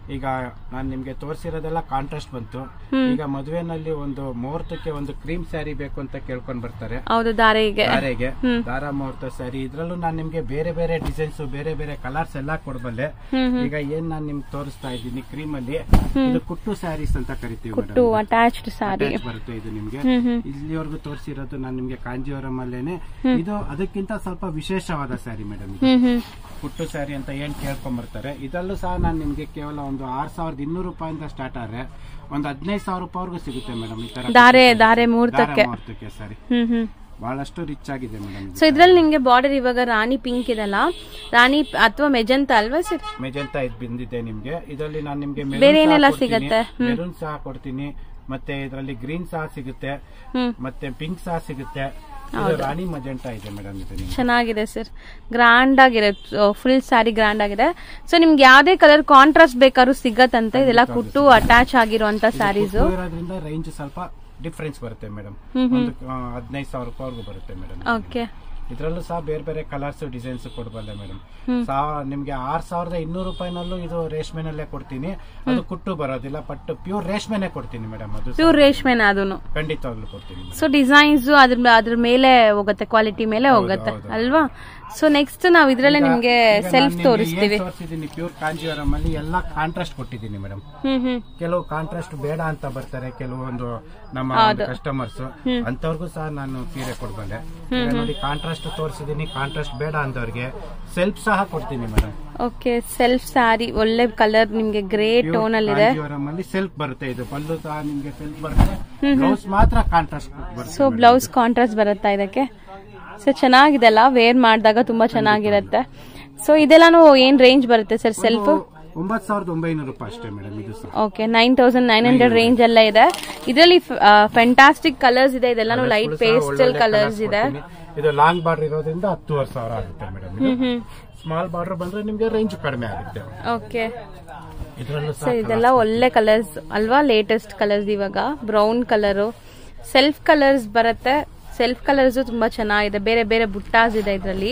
ಈಗ ನಾನ್ ನಿಮ್ಗೆ ತೋರಿಸಿರೋದೆಲ್ಲ ಕಾಂಟ್ರಾಸ್ಟ್ ಬಂತು ಈಗ ಮದುವೆನಲ್ಲಿ ಒಂದು ಮುಹೂರ್ತಕ್ಕೆ ಒಂದು ಕ್ರೀಮ್ ಸ್ಯಾರಿ ಬೇಕು ಅಂತ ಕೇಳ್ಕೊಂಡ್ ಬರ್ತಾರೆ ಹೌದು ದಾರೆಗೆ ದಾರೆಗೆ ದಾರ ಮುಹೂರ್ತ ಸ್ಯಾರಿ ಇದ್ರಲ್ಲೂ ನಾನ್ ನಿಮ್ಗೆ ಬೇರೆ ಬೇರೆ ಡಿಸೈನ್ಸ್ ಬೇರೆ ಬೇರೆ ಕಲರ್ಸ್ ಎಲ್ಲಾ ಕೊಡಬಲ್ಲೆ ಈಗ ಏನ್ ನಾನ್ ನಿಮ್ಗೆ ತೋರಿಸ್ತಾ ಇದ್ದೀನಿ ಕ್ರೀಮ್ ಅಲ್ಲಿ ಇದು ಕುಟ್ಟು ಸ್ಯಾರೀಸ್ ಅಂತ ಕರಿತೀವಿ ಟು ಮೇಡಮ್ ಅಟ್ಯಾಚ್ಡ್ ಸಾರಿ Attach ಬರುತ್ತೆ ಇದು ನಿಮ್ಗೆ ಇಲ್ಲಿವರೆಗೂ ತೋರಿಸಿರೋದು ನಾನು ನಿಮ್ಗೆ ಕಾಂಜೀವರಂ ಅಲ್ಲೇನೆ ಇದು ಅದಕ್ಕಿಂತ ಸ್ವಲ್ಪ ವಿಶೇಷವಾದ ಸ್ಯಾರಿ ಮೇಡಮ್ ಇದು ಹ್ಮ್ ಹ್ಮ್ ಪುಟ್ಟು ಸ್ಯಾರಿ ಅಂತ ಏನ್ ಕೇಳ್ಕೊಂಡ್ ಬರ್ತಾರೆ ಇದರಲ್ಲೂ ಸಹ ನಾನು ನಿಮ್ಗೆ ಕೇವಲ ಒಂದು ಆರ್ ಸಾವಿರದ ಇನ್ನೂರು ರೂಪಾಯಿಂದ ಸ್ಟಾರ್ಟ್ ಆದ್ರೆ ಒಂದು ಹದಿನೈದು ಸಾವಿರ ರೂಪಾಯಿವರೆಗೂ ಸಿಗುತ್ತೆ ಮೇಡಮ್ ಈ ತರ ದಾರೆ ದಾರೆ ಮುಹೂರ್ತಕ್ಕೆ ಮುಹೂರ್ತಕ್ಕೆ ಸ್ಯಾರಿ ಹ್ಮ್ ಹ್ಮ್ ಬಹಳಷ್ಟು ರಿಚ್ ಆಗಿದೆ ಮೇಡಮ್ ಸೊ ಇದ್ರಲ್ಲಿ ನಿಮ್ಗೆ ಬಾರ್ಡರ್ ಇವಾಗ ರಾಣಿ ಪಿಂಕ್ ಇದೆಲ್ಲ ರಾಣಿ ಅಥವಾ ಮೆಜಂತ ಅಲ್ವಾ ಸರ್ ಮೆಜೆಂತಾ ಇದು ಬಂದಿದೆ ನಿಮ್ಗೆ ಇದರಲ್ಲಿ ನಾನು ನಿಮ್ಗೆ ಬೇರೆ ಏನೆಲ್ಲ ಸಿಗತ್ತೆ? ಮೆರೂನ್ ಸಹ ಕೊಡ್ತೀನಿ ಮತ್ತೆ ಇದರಲ್ಲಿ ಗ್ರೀನ್ ಸಹ ಸಿಗುತ್ತೆ ಹ್ಮ್ ಮತ್ತೆ ಪಿಂಕ್ ಸಹ ಸಿಗುತ್ತೆ ಇದು ರಾಣಿ ಮಜೆಂಟಾ ಇದೆ ಮೇಡಮ್ ಇದು ನಿಮ್ಗೆ ಚೆನ್ನಾಗಿದೆ ಸರ್ ಗ್ರ್ಯಾಂಡ್ ಆಗಿದೆ ಫುಲ್ ಸ್ಯಾರಿ ಗ್ರ್ಯಾಂಡ್ ಆಗಿದೆ ಸೊ ನಿಮ್ಗೆ ಯಾವ್ದೇ ಕಲರ್ ಕಾಂಟ್ರಾಸ್ಟ್ ಬೇಕಾದ್ರೂ ಸಿಗತ್ತಂತೆ ಇದೆಲ್ಲ ಕುಟ್ಟು ಅಟ್ಯಾಚ್ ಆಗಿರುವಂತ ಸ್ಯಾರೀಸ್ ಕುಟ್ಟು ಇರೋದ್ರಿಂದ ರೇಂಜ್ ಸ್ವಲ್ಪ ಡಿಫ್ರೆನ್ಸ್ ಬರುತ್ತೆ ಮೇಡಮ್ ಒಂದು ಹದಿನೈದು ಸಾವಿರ ರೂಪಾಯಿವರೆಗೂ ಬರುತ್ತೆ ಮೇಡಮ್ ಓಕೆ ಇದ್ರಲ್ಲೂ ಸಹ ಬೇರೆ ಬೇರೆ ಕಲರ್ಸ್ ಡಿಸೈನ್ಸ್ ಕೊಡಬಲ್ಲೆ ಮೇಡಮ್ ನಿಮ್ಗೆ ಆರ್ ಸಾವಿರದ ಇನ್ನೂರು ರೂಪಾಯಿನಲ್ಲೂ ಇದು ರೇಷ್ಮೆನಲ್ಲೇ ಕೊಡ್ತೀನಿ ಅದು ಕುಟ್ಟು ಬರೋದಿಲ್ಲ ಬಟ್ ಪ್ಯೂರ್ ರೇಷ್ಮೆನೆ ಕೊಡ್ತೀನಿ ಮೇಡಮ್ ಅದು ಪ್ಯೂರ್ ರೇಷ್ಮೆನ ಅದನ್ನು ಖಂಡಿತವಾಗ್ಲೂ ಕೊಡ್ತೀನಿ madam. ಸೊ ಡಿಸೈನ್ಸ್ ಅದ್ರ ಅದ್ರ ಮೇಲೆ ಹೋಗುತ್ತೆ ಕ್ವಾಲಿಟಿ ಮೇಲೆ ಹೋಗುತ್ತೆ ಅಲ್ವಾ ಸೊ ನೆಕ್ಸ್ಟ್ ನಾವ್ ಇದ್ರಲ್ಲೇ ನಿಮ್ಗೆ ಈಗ ಸೆಲ್ಫ್ ನಾನ್ ನಿಮ್ಗೆ ತೋರಿಸ್ತೀವಿ ಏನ್ ತೋರಿಸಿದ್ದೀನಿ ಪ್ಯೂರ್ ಕಾಂಜೀವರಂ ಅಲ್ಲಿ ಎಲ್ಲ ಕಾಂಟ್ರಾಸ್ಟ್ ಕೊಟ್ಟಿದ್ದೀನಿ ಮೇಡಮ್ ಹ್ಮ್ ಹ್ಮ್ ಕೆಲವು ಕಾಂಟ್ರಾಸ್ಟ್ ಬೇಡ ಅಂತ ಬರ್ತಾರೆ ಕೆಲವೊಂದು ನಮ್ಮ ಕಸ್ಟಮರ್ಸ್ ಅಂತವ್ರಿಗೂ ಸಹ ನಾನು ಸೀರೆ ಕೊಡ್ಬಲ್ಲೆ ಈಗ ನೋಡಿ ಕಾಂಟ್ರಾಸ್ಟ್ ತೋರಿಸಿದೀನಿ ಕಾಂಟ್ರಾಸ್ಟ್ ಬೇಡ ಅಂತವ್ರಿಗೆ ಸೆಲ್ಫ್ ಸಹ ಕೊಡ್ತೀನಿ ಮೇಡಮ್ ಓಕೆ ಸೆಲ್ಫ್ ಸ್ಯಾರಿ ಒಳ್ಳೆ ಕಲರ್ ನಿಮ್ಗೆ ಗ್ರೇ ಟೋನ್ ಅಲ್ಲಿ ಇದೆ ಕಾಂಜೀವರಂ ಅಲ್ಲಿ ಸೆಲ್ಫ್ ಬರುತ್ತೆ ಇದು ಪಲ್ಲು ಸಹ ನಿಮ್ಗೆ ಸೆಲ್ಫ್ ಬರುತ್ತೆ ಬ್ಲೌಸ್ ಮಾತ್ರ ಕಾಂಟ್ರಾಸ್ಟ್ ಬರುತ್ತೆ ಸೊ ಬ್ಲೌಸ್ ಕಾಂಟ್ರಾಸ್ಟ್ ಬರುತ್ತಾ ಇದಕ್ಕೆ ಸೊ ಚೆನ್ನಾಗಿದೆ ಅಲ್ಲ ವೇರ್ ಮಾಡಿದಾಗ ತುಂಬಾ ಚೆನ್ನಾಗಿರುತ್ತೆ ಸೊ ಇದೆಲ್ಲಾನು ಏನ್ ರೇಂಜ್ ಬರುತ್ತೆ ಸರ್ ಸೆಲ್ಫ್ ಒಂಬತ್ ಸಾವಿರದ ಒಂಬೈನೂರು ರೂಪಾಯಿ ಅಷ್ಟೇ ಮೇಡಮ್ ಇದು ಸಹ okay nine thousand nine hundred range ಎಲ್ಲ ಇದೆ ಇದರಲ್ಲಿ ಫ್ಯಾಂಟಾಸ್ಟಿಕ್ ಕಲರ್ಸ್ ಇದೆ ಇದೆಲ್ಲಾನು ಲೈಟ್ ಪೇಸ್ಟಲ್ ಕಲರ್ಸ್ ಇದೆ ಇದು ಲಾಂಗ್ ಬಾರ್ಡರ್ ಇರೋದ್ರಿಂದ ಹತ್ತುವರೆ ಸಾವಿರ ಆಗುತ್ತೆ madam hmm hmm small border ಬಂದ್ರೆ ನಿಮ್ಗೆ ರೇಂಜ್ ಕಡಿಮೆ ಆಗುತ್ತೆ ಓಕೆ ಇದ್ರಲ್ಲೂ ಸೊ ಸಹ ಇದೆಲ್ಲ ಒಳ್ಳೆ ಕಲರ್ಸ್ ಅಲ್ವಾ ಲೇಟೆಸ್ಟ್ ಕಲರ್ಸ್ ಇವಾಗ ಬ್ರೌನ್ ಕಲರು ಸೆಲ್ಫ್ ಕಲರ್ಸ್ ಬರುತ್ತೆ ಸೆಲ್ಫ್ ಕಲರ್ಸ್ ತುಂಬಾ ಚೆನ್ನಾಗಿದೆ ಬೇರೆ ಬೇರೆ ಬುಟ್ಟಾಸ್ ಇದೆ ಇದರಲ್ಲಿ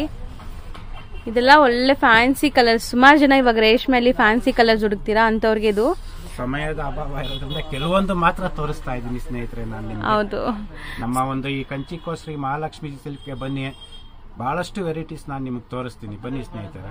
ಇದೆಲ್ಲ ಒಳ್ಳೆ ಫ್ಯಾನ್ಸಿ ಕಲರ್ಸ್ ಸುಮಾರು ಜನ ಇವಾಗ ರೇಷ್ಮೆಯಲ್ಲಿ ಫ್ಯಾನ್ಸಿ ಕಲರ್ಸ್ ಹುಡುಕ್ತೀರಾ ಅಂತವ್ರಿಗೆ ಇದು ಸಮಯದ ಅಭಾವ ಇರೋದ್ರಿಂದ ಕೆಲವೊಂದು ಮಾತ್ರ ತೋರಿಸ್ತಾ ಇದ್ದೀನಿ ಸ್ನೇಹಿತರೆ ನಾನು ನಿಮ್ಗೆ ಹೌದು ನಮ್ಮ ಒಂದು ಈ ಕಂಚಿಕೋಶ್ರೀ ಮಹಾಲಕ್ಷ್ಮಿ ಸಿಲ್ಕ್ಗೆ ಬನ್ನಿ ಬಹಳಷ್ಟು ವೆರೈಟೀಸ್ ನಾನು ನಿಮಗೆ ತೋರಿಸ್ತೀನಿ ಬನ್ನಿ ಸ್ನೇಹಿತರೆ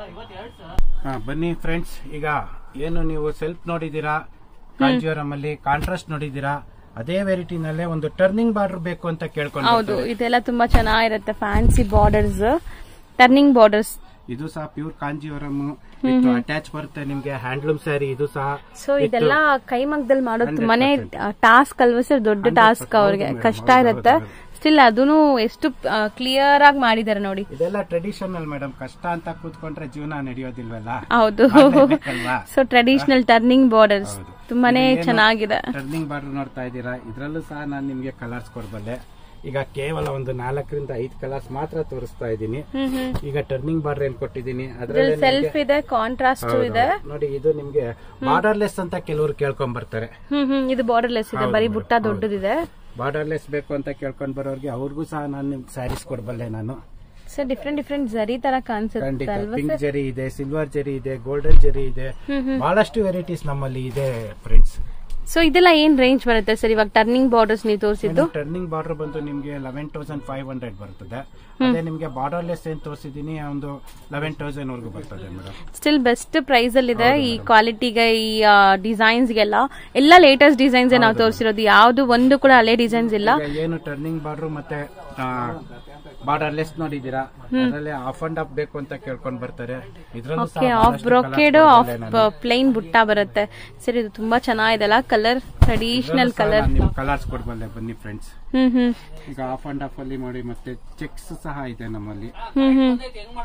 ಹಾ ಬನ್ನಿ ಫ್ರೆಂಡ್ಸ್ ಈಗ ಏನು ನೀವು ಸೆಲ್ಫ್ ನೋಡಿದೀರಾ ಕಾಂಜೀವರಂ ಅಲ್ಲಿ ಕಾಂಟ್ರಾಸ್ಟ್ ನೋಡಿದೀರಾ ಅದೇ ವೆರೈಟಿನಲ್ಲೇ ಒಂದು ಟರ್ನಿಂಗ್ ಬಾರ್ಡರ್ ಬೇಕು ಅಂತ ಕೇಳ್ಕೊಂಡು ಹೌದು ಇದೆಲ್ಲ ತುಂಬಾ ಚೆನ್ನಾಗಿರುತ್ತೆ ಫ್ಯಾನ್ಸಿ ಬಾರ್ಡರ್ಸ್ ಟರ್ನಿಂಗ್ ಬಾರ್ಡರ್ಸ್ ಇದು ಸಹ ಪ್ಯೂರ್ ಕಾಂಜೀವರಂ ಅಟ್ಯಾಚ್ ಬರುತ್ತೆ ನಿಮ್ಗೆ ಹ್ಯಾಂಡ್ಲೂಮ್ ಸ್ಯಾರಿ ಇದು ಸಹ ಸೊ ಇದೆಲ್ಲ ಕೈಮಗ್ದಲ್ಲಿ ಮಾಡೋದು ತುಂಬಾನೇ ಟಾಸ್ಕ್ ಅಲ್ವಾ ಸರ್ ದೊಡ್ಡ ಟಾಸ್ಕ್ ಅವ್ರಿಗೆ ಕಷ್ಟ ಇರುತ್ತೆ ಸ್ಟಿಲ್ ಅದನ್ನು ಎಷ್ಟು ಕ್ಲಿಯರ್ ಆಗಿ ಮಾಡಿದ್ದಾರೆ ನೋಡಿ ಇದೆಲ್ಲ ಟ್ರೆಡಿಷನಲ್ ಮೇಡಮ್ ಕಷ್ಟ ಅಂತ ಕೂತ್ಕೊಂಡ್ರೆ ಜೀವನ ನಡೆಯೋದಿಲ್ವಲ್ಲ ಹೌದು ಮಾಡ್ಲೇಬೇಕಲ್ವಾ? ಸೊ ಟ್ರೆಡಿಷನಲ್ ಟರ್ನಿಂಗ್ ಬಾರ್ಡರ್ಸ್ ತುಂಬಾನೇ ಚೆನ್ನಾಗಿದೆ ಟರ್ನಿಂಗ್ ಬಾರ್ಡರ್ ನೋಡ್ತಾ ಇದ್ದೀರಾ ಇದ್ರಲ್ಲೂ ಸಹ ನಾನು ನಿಮ್ಗೆ ಕಲರ್ಸ್ ಕೊಡಬಲ್ಲೆ ಈಗ ಕೇವಲ ಒಂದು ನಾಲ್ಕರಿಂದ ಐದು ಕಲರ್ಸ್ ಮಾತ್ರ ತೋರಿಸ್ತಾ ಇದ್ದೀನಿ ಹ್ಮ್ ಹ್ಮ್ ಈಗ ಟರ್ನಿಂಗ್ ಬಾರ್ಡರ್ ಏನ್ ಕೊಟ್ಟಿದ್ದೀನಿ ಇದ್ರಲ್ಲಿ ಅದರಲ್ಲಿ ಸೆಲ್ಫ್ ಇದೆ ಕಾಂಟ್ರಾಸ್ಟ್ ಇದೆ ನೋಡಿ ಇದು ನಿಮ್ಗೆ ಬಾರ್ಡರ್ಲೆಸ್ ಅಂತ ಕೆಲವರು ಕೇಳ್ಕೊಂಡ್ ಬರ್ತಾರೆ ಹ್ಮ್ ಹ್ಮ್ ಇದು ಬಾರ್ಡರ್ಲೆಸ್ ಇದೆ ಬರೀ ಬುಟ್ಟ ದೊಡ್ಡದಿದೆ ಬಾರ್ಡರ್ಲೆಸ್ ಬೇಕು ಅಂತ ಕೇಳ್ಕೊಂಡ್ ಬರೋರ್ಗೆ ಅವ್ರಿಗೂ ಸಹ ನಾನು ನಿಮ್ಗೆ ಸ್ಯಾರೀಸ್ ಕೊಡಬಲ್ಲೆ ನಾನು ಸರ್ ಡಿಫ್ರೆಂಟ್ ಡಿಫ್ರೆಂಟ್ ಜರಿ ತರ ಕಾಣಿಸುತ್ತೆ ಖಂಡಿತ ಅಲ್ವಾ ಪಿಂಕ್ ಜರಿ ಇದೆ ಸಿಲ್ವರ್ ಜರಿ ಇದೆ ಗೋಲ್ಡನ್ ಜರಿ ಇದೆ ಬಹಳಷ್ಟು ವೆರೈಟೀಸ್ ನಮ್ಮಲ್ಲಿ ಇದೆ ಫ್ರೆಂಡ್ಸ್ ಸೊ ಇದೆಲ್ಲ ಏನ್ ರೇಂಜ್ ಬರುತ್ತೆ ಸರ್ ಇವಾಗ ಟರ್ನಿಂಗ್ ಬಾರ್ಡರ್ಸ್ ನೀವು ತೋರಿಸಿದ್ದು ಟರ್ನಿಂಗ್ ಬಾರ್ಡರ್ ಬಂದು ನಿಮ್ಗೆ ಲೆವೆನ್ ತೌಸಂಡ್ ಫೈವ್ ಹಂಡ್ರೆಡ್ ಬರ್ತದೆ ಅದೇ ನಿಮ್ಗೆ ಬಾರ್ಡರ್ಲೆಸ್ ಏನ್ ತೋರಿಸಿದೀನಿ ಒಂದು ಲೆವೆನ್ ತೌಸಂಡ್ ವರ್ಗು ಬರ್ತದೆ ಮೇಡಮ್ ಸ್ಟಿಲ್ ಬೆಸ್ಟ್ ಪ್ರೈಸ್ ಅಲ್ಲಿ ಇದೆ ಈ ಕ್ವಾಲಿಟಿಗೆ ಈ ಡಿಸೈನ್ಸ್ ಗೆಲ್ಲ ಎಲ್ಲ ಲೇಟೆಸ್ಟ್ ಡಿಸೈನ್ಸ್ ನಾವು ತೋರಿಸಿರೋದು ಯಾವ್ದು ಒಂದು ಕೂಡ ಹಳೆ ಡಿಸೈನ್ಸ್ ಇಲ್ಲ ಈಗ ಏನು ಟರ್ನಿಂಗ್ ಬಾರ್ಡರ್ ಮತ್ತೆ ಬಾರ್ಡರ್ಲೆಸ್ ನೋಡಿದೀರಾ ಅದರಲ್ಲಿ ಆಫ್ ಅಂಡ್ ಅಪ್ ಬೇಕು ಅಂತ ಕೇಳ್ಕೊಂಡ್ ಬರ್ತಾರೆ ಇದ್ರಲ್ಲೂ ಸಹ ಓಕೆ ಆಫ್ ಬಹಳಷ್ಟು ಬ್ರೊಕೆಡ್ colours ಆಫ್ ಕೊಡ್ಬಲ್ಲೆ ನಾನು. ಪ್ಲೈನ್ ಬುಟ್ಟ ಬರುತ್ತೆ ಸರ್ ಇದು ತುಂಬಾ ಚೆನ್ನಾಗಿದೆಲ್ಲ ಕಲರ್ ಟ್ರೆಡಿಷನಲ್ ಇದ್ರಲ್ಲೂ ಸಹ ಕಲರ್ ನಾನು ನಿಮ್ಗೆ ಕಲರ್ಸ್ ಕೊಡ್ಬಲ್ಲೆ ಬನ್ನಿ ಫ್ರೆಂಡ್ಸ್ ಹ್ಮ್ ಹ್ಮ್ ಈಗ ಆಫ್ ಅಂಡ್ ಆಫ್ ಅಲ್ಲಿ ನೋಡಿ ಮತ್ತೆ ಚೆಕ್ಸ್ ಸಹ ಇದೆ ನಮ್ಮಲ್ಲಿ ಹ್ಮ್ ಹ್ಮ್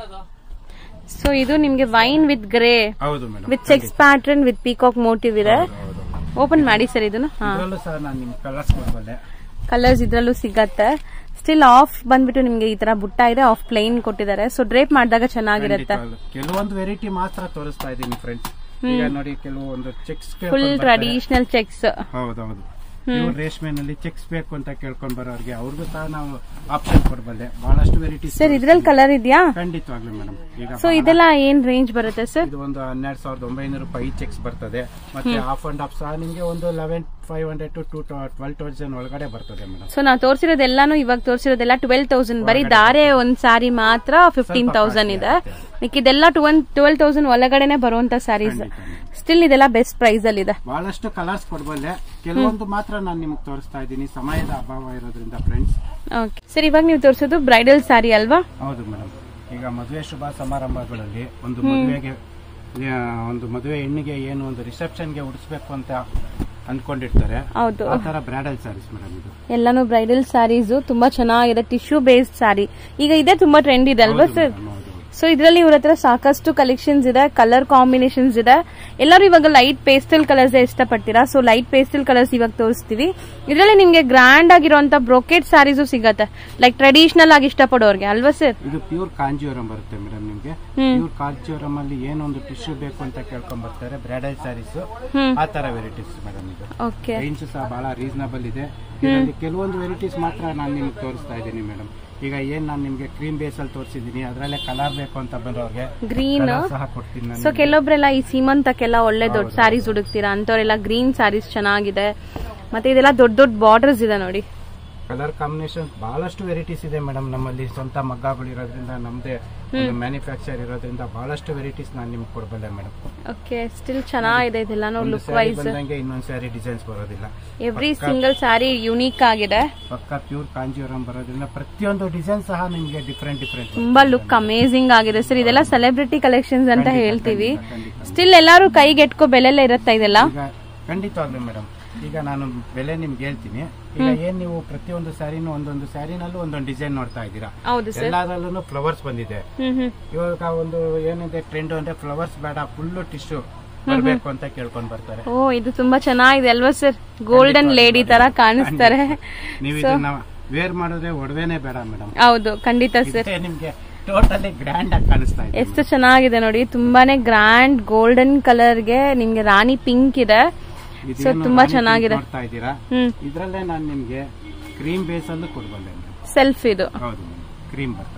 ಸೊ ಇದು ನಿಮ್ಗೆ ವೈನ್ ವಿತ್ ಗ್ರೇ ಹೌದು madam with checks pattern with peacock motif ಇದೆ ಓಪನ್ ಮಾಡಿ ಸರ್ ಇದನ್ನು ಹಾ ಇದ್ರಲ್ಲೂ ಸಹ ನಾನು ನಿಮ್ಗೆ ಕಲರ್ಸ್ ಕೊಡ್ಬಲ್ಲೆ ಕಲರ್ಸ್ ಇದ್ರಲ್ಲೂ ಸಿಗತ್ತೆ ಸ್ಟಿಲ್ ಆಫ್ ಬಂದ್ಬಿಟ್ಟು ನಿಮ್ಗೆ ಈ ತರ ಬುಟ್ಟ ಇದೆ ಆಫ್ ಪ್ಲೈನ್ ಕೊಟ್ಟಿದ್ದಾರೆ ಸೊ ಡ್ರೇಪ್ ಮಾಡಿದಾಗ ಚೆನ್ನಾಗಿರುತ್ತೆ ಖಂಡಿತವಾಗ್ಲೂ. ಕೆಲವೊಂದು ವೆರೈಟಿ ಮಾತ್ರ ತೋರಿಸ್ತಾ ಇದ್ದೀನಿ ಫ್ರೆಂಡ್ಸ್ ಈಗ ನೋಡಿ ಕೆಲವೊಂದು ಚೆಕ್ಸ್ ಫುಲ್ ಟ್ರೆಡಿಷನಲ್ ಚೆಕ್ಸ್ ಹೌದೌದು ಪ್ಯೂರ್ ರೇಷ್ಮೆನಲ್ಲಿ ಚೆಕ್ಸ್ ಬೇಕು ಅಂತ ಕೇಳ್ಕೊಂಡ್ ಬರೋರಿಗೆ ಅವ್ರಿಗೂ ಸಹ ನಾವು ಆಪ್ಷನ್ ಕೊಡಬಲ್ಲೆ ಬಹಳಷ್ಟು ವೆರೈಟೀಸ್ ಸರ್ ಇದ್ರಲ್ಲಿ ಕಲರ್ ಇದೆಯಾ ಖಂಡಿತವಾಗ್ಲೂ ಮೇಡಮ್ ಈಗ ಸೊ ಇದೆಲ್ಲ ಏನ್ ರೇಂಜ್ ಬರುತ್ತೆ ಸರ್ ಇದು ಒಂದು ಹನ್ನೆರಡು ಸಾವಿರದ ಒಂಬೈನೂರು ರೂಪಾಯಿ ಚೆಕ್ಸ್ ಬರ್ತದೆ ಮತ್ತೆ ಆಫ್ ಅಂಡ್ ಆಫ್ ಸಹ ನಿಮಗೆ ಒಂದು eleven five hundred to to twelve thousand ಒಳಗಡೆ ಬರ್ತದೆ ಮೇಡಮ್ ಸೊ ನಾವು ತೋರಿಸಿರೋದೆಲ್ಲಾನು ಇವಾಗ ತೋರಿಸಿರೋದೆಲ್ಲ ಟ್ವೆಲ್ ತೌಸಂಡ್ ಬರೀ ದಾರೆ ಒಂದ್ ಸಾರಿ ಮಾತ್ರ ಫಿಫ್ಟೀನ್ ತೌಸಂಡ್ ಇದೆ ಮಿಕ್ಕಿದೆಲ್ಲ ಟ್ವೆಲ್ ಟ್ವೆಲ್ ತೌಸಂಡ್ ಒಳಗಡೆನೆ ಬರುವಂತ ಸ್ಯಾರೀಸ್ ಸ್ಟಿಲ್ ಇದೆಲ್ಲ ಬೆಸ್ಟ್ ಪ್ರೈಸ್ ಅಲ್ಲಿ ಇದೆ ಬಹಳಷ್ಟು ಕಲರ್ಸ್ ಕೊಡಬಲ್ಲೆ ಕೆಲವೊಂದು ಮಾತ್ರ ನಾನು ನಿಮ್ಗೆ ತೋರಿಸ್ತಾ ಇದ್ದೀನಿ ಸಮಯದ ಅಭಾವ ಇರೋದ್ರಿಂದ ಫ್ರೆಂಡ್ಸ್ ಓಕೆ ಸರ್ ಇವಾಗ ನೀವು ತೋರಿಸೋದು ಬ್ರೈಡಲ್ ಸ್ಯಾರಿ ಅಲ್ವಾ ಹೌದು ಮೇಡಮ್ ಈಗ ಮದುವೆ ಶುಭ ಸಮಾರಂಭಗಳಲ್ಲಿ ಒಂದು ಮದುವೆಗೆ ಆ, ಒಂದು ಮದುವೆ ಹೆಣ್ಣಿಗೆ ಏನು ಒಂದು ರಿಸೆಪ್ಷನ್ಗೆ ಉಡಿಸ್ಬೇಕು ಅಂತ ಅನ್ಕೊಂಡಿರ್ತಾರೆ ಹೌದು ಆ ತರ ಬ್ರಾಡಲ್ ಸ್ಯಾರೀಸ್ ಮೇಡಮ್ ಇದು ಎಲ್ಲಾನು ಬ್ರೈಡಲ್ ಸ್ಯಾರೀಸ್ ತುಂಬಾ ಚೆನ್ನಾಗಿದೆ ಟಿಶ್ಯೂ ಬೇಸ್ಡ್ ಸ್ಯಾರಿ ಈಗ ಇದೇ ತುಂಬಾ ಟ್ರೆಂಡ್ ಇದೆ ಅಲ್ವಾ ಹೌದು ಸರ್ madam, ಹೌದು. ಸೊ ಇದರಲ್ಲಿ ಇವ್ರ ಹತ್ರ ಸಾಕಷ್ಟು ಕಲೆಕ್ಷನ್ಸ್ ಇದೆ ಕಲರ್ ಕಾಂಬಿನೇಷನ್ಸ್ ಇದೆ ಎಲ್ಲರೂ ಇವಾಗ ಲೈಟ್ ಪೇಸ್ಟಲ್ ಕಲರ್ಸ್ ಇಷ್ಟಪಡ್ತೀರಾ ಸೊ ಲೈಟ್ ಪೇಸ್ಟಲ್ ಕಲರ್ಸ್ ಇವಾಗ ತೋರಿಸ್ತೀವಿ ಇದರಲ್ಲಿ ನಿಮ್ಗೆ ಗ್ರ್ಯಾಂಡ್ ಆಗಿರುವಂತ ಬ್ರೊಕೆಟ್ ಸ್ಯಾರೀಸು ಸಿಗತ್ತೆ ಲೈಕ್ ಟ್ರೆಡಿಷನಲ್ ಆಗಿ ಇಷ್ಟಪಡೋರ್ಗೆ ಅಲ್ವಾ ಸರ್ ಇದು ಪ್ಯೂರ್ ಕಾಂಜಿವರಂ ಬರುತ್ತೆ ಮೇಡಮ್ ನಿಮ್ಗೆ ಪ್ಯೂರ್ ಕಾಂಜಿವರಂ ಅಲ್ಲಿ ಏನೊಂದು ಟಿಶ್ಯೂ ಬೇಕು ಅಂತ ಕೇಳ್ಕೊಂಡ್ ಬರ್ತಾರೆ ಬ್ರಾಡಲ್ ಸ್ಯಾರೀಸ್ ಆ ತರ ವೆರೈಟೀಸ್ ಮೇಡಮ್ ಇದು ಓಕೆ ರೇಂಜ್ ಸಹ ಬಹಳ ರೀಸನಬಲ್ ಇದೆ ಇದರಲ್ಲಿ ಕೆಲವೊಂದು ವೆರೈಟೀಸ್ ಮಾತ್ರ ನಾನು ನಿಮ್ಗೆ ತೋರಿಸ್ತಾ ಇದ್ದೀನಿ ಮೇಡಮ್ ಈಗ ಏನ್ ನಾನು ನಿಮ್ಗೆ ಕ್ರೀಮ್ ಬೇಸ್ ಅಲ್ಲಿ ತೋರಿಸಿದ್ದೀನಿ ಅದ್ರಲ್ಲೇ ಕಲರ್ ಬೇಕು ಅಂತ ಬಂದವ್ರಿಗೆ ಗ್ರೀನ್ colour ಸಹ ಕೊಡ್ತೀನಿ ನಾನು ಸೊ ಕೆಲವೊಬ್ರೆಲ್ಲ ಈ ಸೀಮಂತಕ್ಕೆಲ್ಲ ಒಳ್ಳೆ ದೊಡ್ಡ ಸ್ಯಾರೀಸ್ ಹುಡುಕ್ತೀರಾ ಅಂತವ್ರೆಲ್ಲ ಗ್ರೀನ್ ಸ್ಯಾರೀಸ್ ಚೆನ್ನಾಗಿದೆ ಮತ್ತೆ ಇದೆಲ್ಲ ದೊಡ್ಡ ದೊಡ್ಡ ಬಾರ್ಡರ್ಸ್ ಇದೆ ನೋಡಿ ಕಲರ್ ಕಾಂಬಿನೇಷನ್ ಬಹಳಷ್ಟು ವೆರೈಟೀಸ್ ಇದೆ ಮೇಡಮ್ ನಮ್ಮಲ್ಲಿ ಸ್ವಂತ ಮಗ್ಗಗಳು ಇರೋದ್ರಿಂದ ನಮ್ದೇ ಮ್ಯಾನುಫ್ಯಾಕ್ಚರ್ ಇರೋದ್ರಿಂದ ಬಹಳಷ್ಟು ವೆರೈಟೀಸ್ ನಾನು ನಿಮ್ಗೆ ಕೊಡಬಲ್ಲೆ ಮೇಡಮ್ ಓಕೆ ಸ್ಟಿಲ್ ಚೆನ್ನಾಗಿದೆ ಇದೆಲ್ಲಾನು ಒಂದು ಲುಕ್ ಸ್ಯಾರಿ ವೈಸ್ ಬಂದಂಗೆ ಇನ್ನೊಂದು ಸ್ಯಾರಿ ಡಿಸೈನ್ಸ್ ಬರೋದಿಲ್ಲ ಎವ್ರಿ ಸಿಂಗಲ್ ಸ್ಯಾರಿ ಯುನೀಕ್ ಆಗಿದೆ ಪಕ್ಕ ಪ್ಯೂರ್ ಕಾಂಜಿವರಂ ಬರೋದ್ರಿಂದ ಪ್ರತಿಯೊಂದು ಡಿಸೈನ್ ಸಹ ನಿಮ್ಗೆ ಡಿಫ್ರೆಂಟ್ ಡಿಫ್ರೆಂಟ್ ತುಂಬಾ ಲುಕ್ ಅಮೇಸಿಂಗ್ ಆಗಿದೆ ಸರ್ ಇದೆಲ್ಲ ಸೆಲೆಬ್ರಿಟಿ ಕಲೆಕ್ಷನ್ಸ್ ಅಂತ ಹೇಳ್ತೀವಿ ಖಂಡಿತ ಸ್ಟಿಲ್ ಎಲ್ಲಾರು ಕೈಗೆಟ್ಕೋ ಬೆಲೆಲ್ಲ ಇರುತ್ತಾ ಇದೆಲ್ಲ ಈಗ ಖಂಡಿತವಾಗ್ಲೂ ಮೇಡಮ್ ಈಗ ನಾನು ಬೆಲೆ ನಿಮ್ಗೆ ಹೇಳ್ತೀನಿ ಈಗ ಏನ್ ನೀವು ಪ್ರತಿಯೊಂದು ಸ್ಯಾರಿನೂ ಒಂದೊಂದು ಸ್ಯಾರಿನಲ್ಲೂ ಒಂದೊಂದು ಡಿಸೈನ್ ನೋಡ್ತಾ ಇದ್ದೀರಾ ಹೌದು ಸರ್ ಎಲ್ಲದರಲ್ಲೂ ಫ್ಲವರ್ಸ್ ಬಂದಿದೆ ಹ್ಮ್ ಹ್ಮ್ ಇವಾಗ ಒಂದು ಏನಿದೆ ಟ್ರೆಂಡ್ ಅಂದ್ರೆ ಫ್ಲವರ್ಸ್ ಬೇಡ ಫುಲ್ ಟಿಶ್ಯೂ ಬರ್ಬೇಕು ಅಂತ ಕೇಳ್ಕೊಂಡ್ ಬರ್ತಾರೆ ಓ ಇದು ತುಂಬಾ ಚೆನ್ನಾಗಿದೆ ಅಲ್ವಾ ಸರ್ ಗೋಲ್ಡನ್ ಲೇಡಿ ತರ ಕಾಣಿಸ್ತಾರೆ ನೀವು ಇದನ್ನ ವೇರ್ ಮಾಡಿದ್ರೆ ಒಡವೆನೆ ಬೇಡ ಮೇಡಮ್ ಹೌದು ಖಂಡಿತ ಸರ್ ನಿಮ್ಗೆ ಟೋಟಲಿ ಗ್ರ್ಯಾಂಡ್ ಆಗಿ ಕಾಣಿಸ್ತಾ ಇದೆ ಎಷ್ಟು ಚೆನ್ನಾಗಿದೆ ನೋಡಿ ತುಂಬಾನೇ ಗ್ರ್ಯಾಂಡ್ ಗೋಲ್ಡನ್ ಕಲರ್ಗೆ ನಿಮ್ಗೆ ರಾಣಿ ಪಿಂಕ್ ಇದೆ ಇದೇನು ಸೊ ತುಂಬಾ ರಾಣಿ ಚೆನ್ನಾಗಿದೆ ನೋಡ್ತಾ ಇದ್ದೀರಾ ಹ್ಮ್ ಇದ್ರಲ್ಲೇ ನಾನು ನಿಮ್ಗೆ ಕ್ರೀಮ್ ಬೇಸ್ ಅಲ್ಲೂ ಕೊಡ್ಬಲ್ಲೆ madam. ಸೆಲ್ಫ್ ಇದು ಹೌದು ಕ್ರೀಮ್ ಬರ್ತದೆ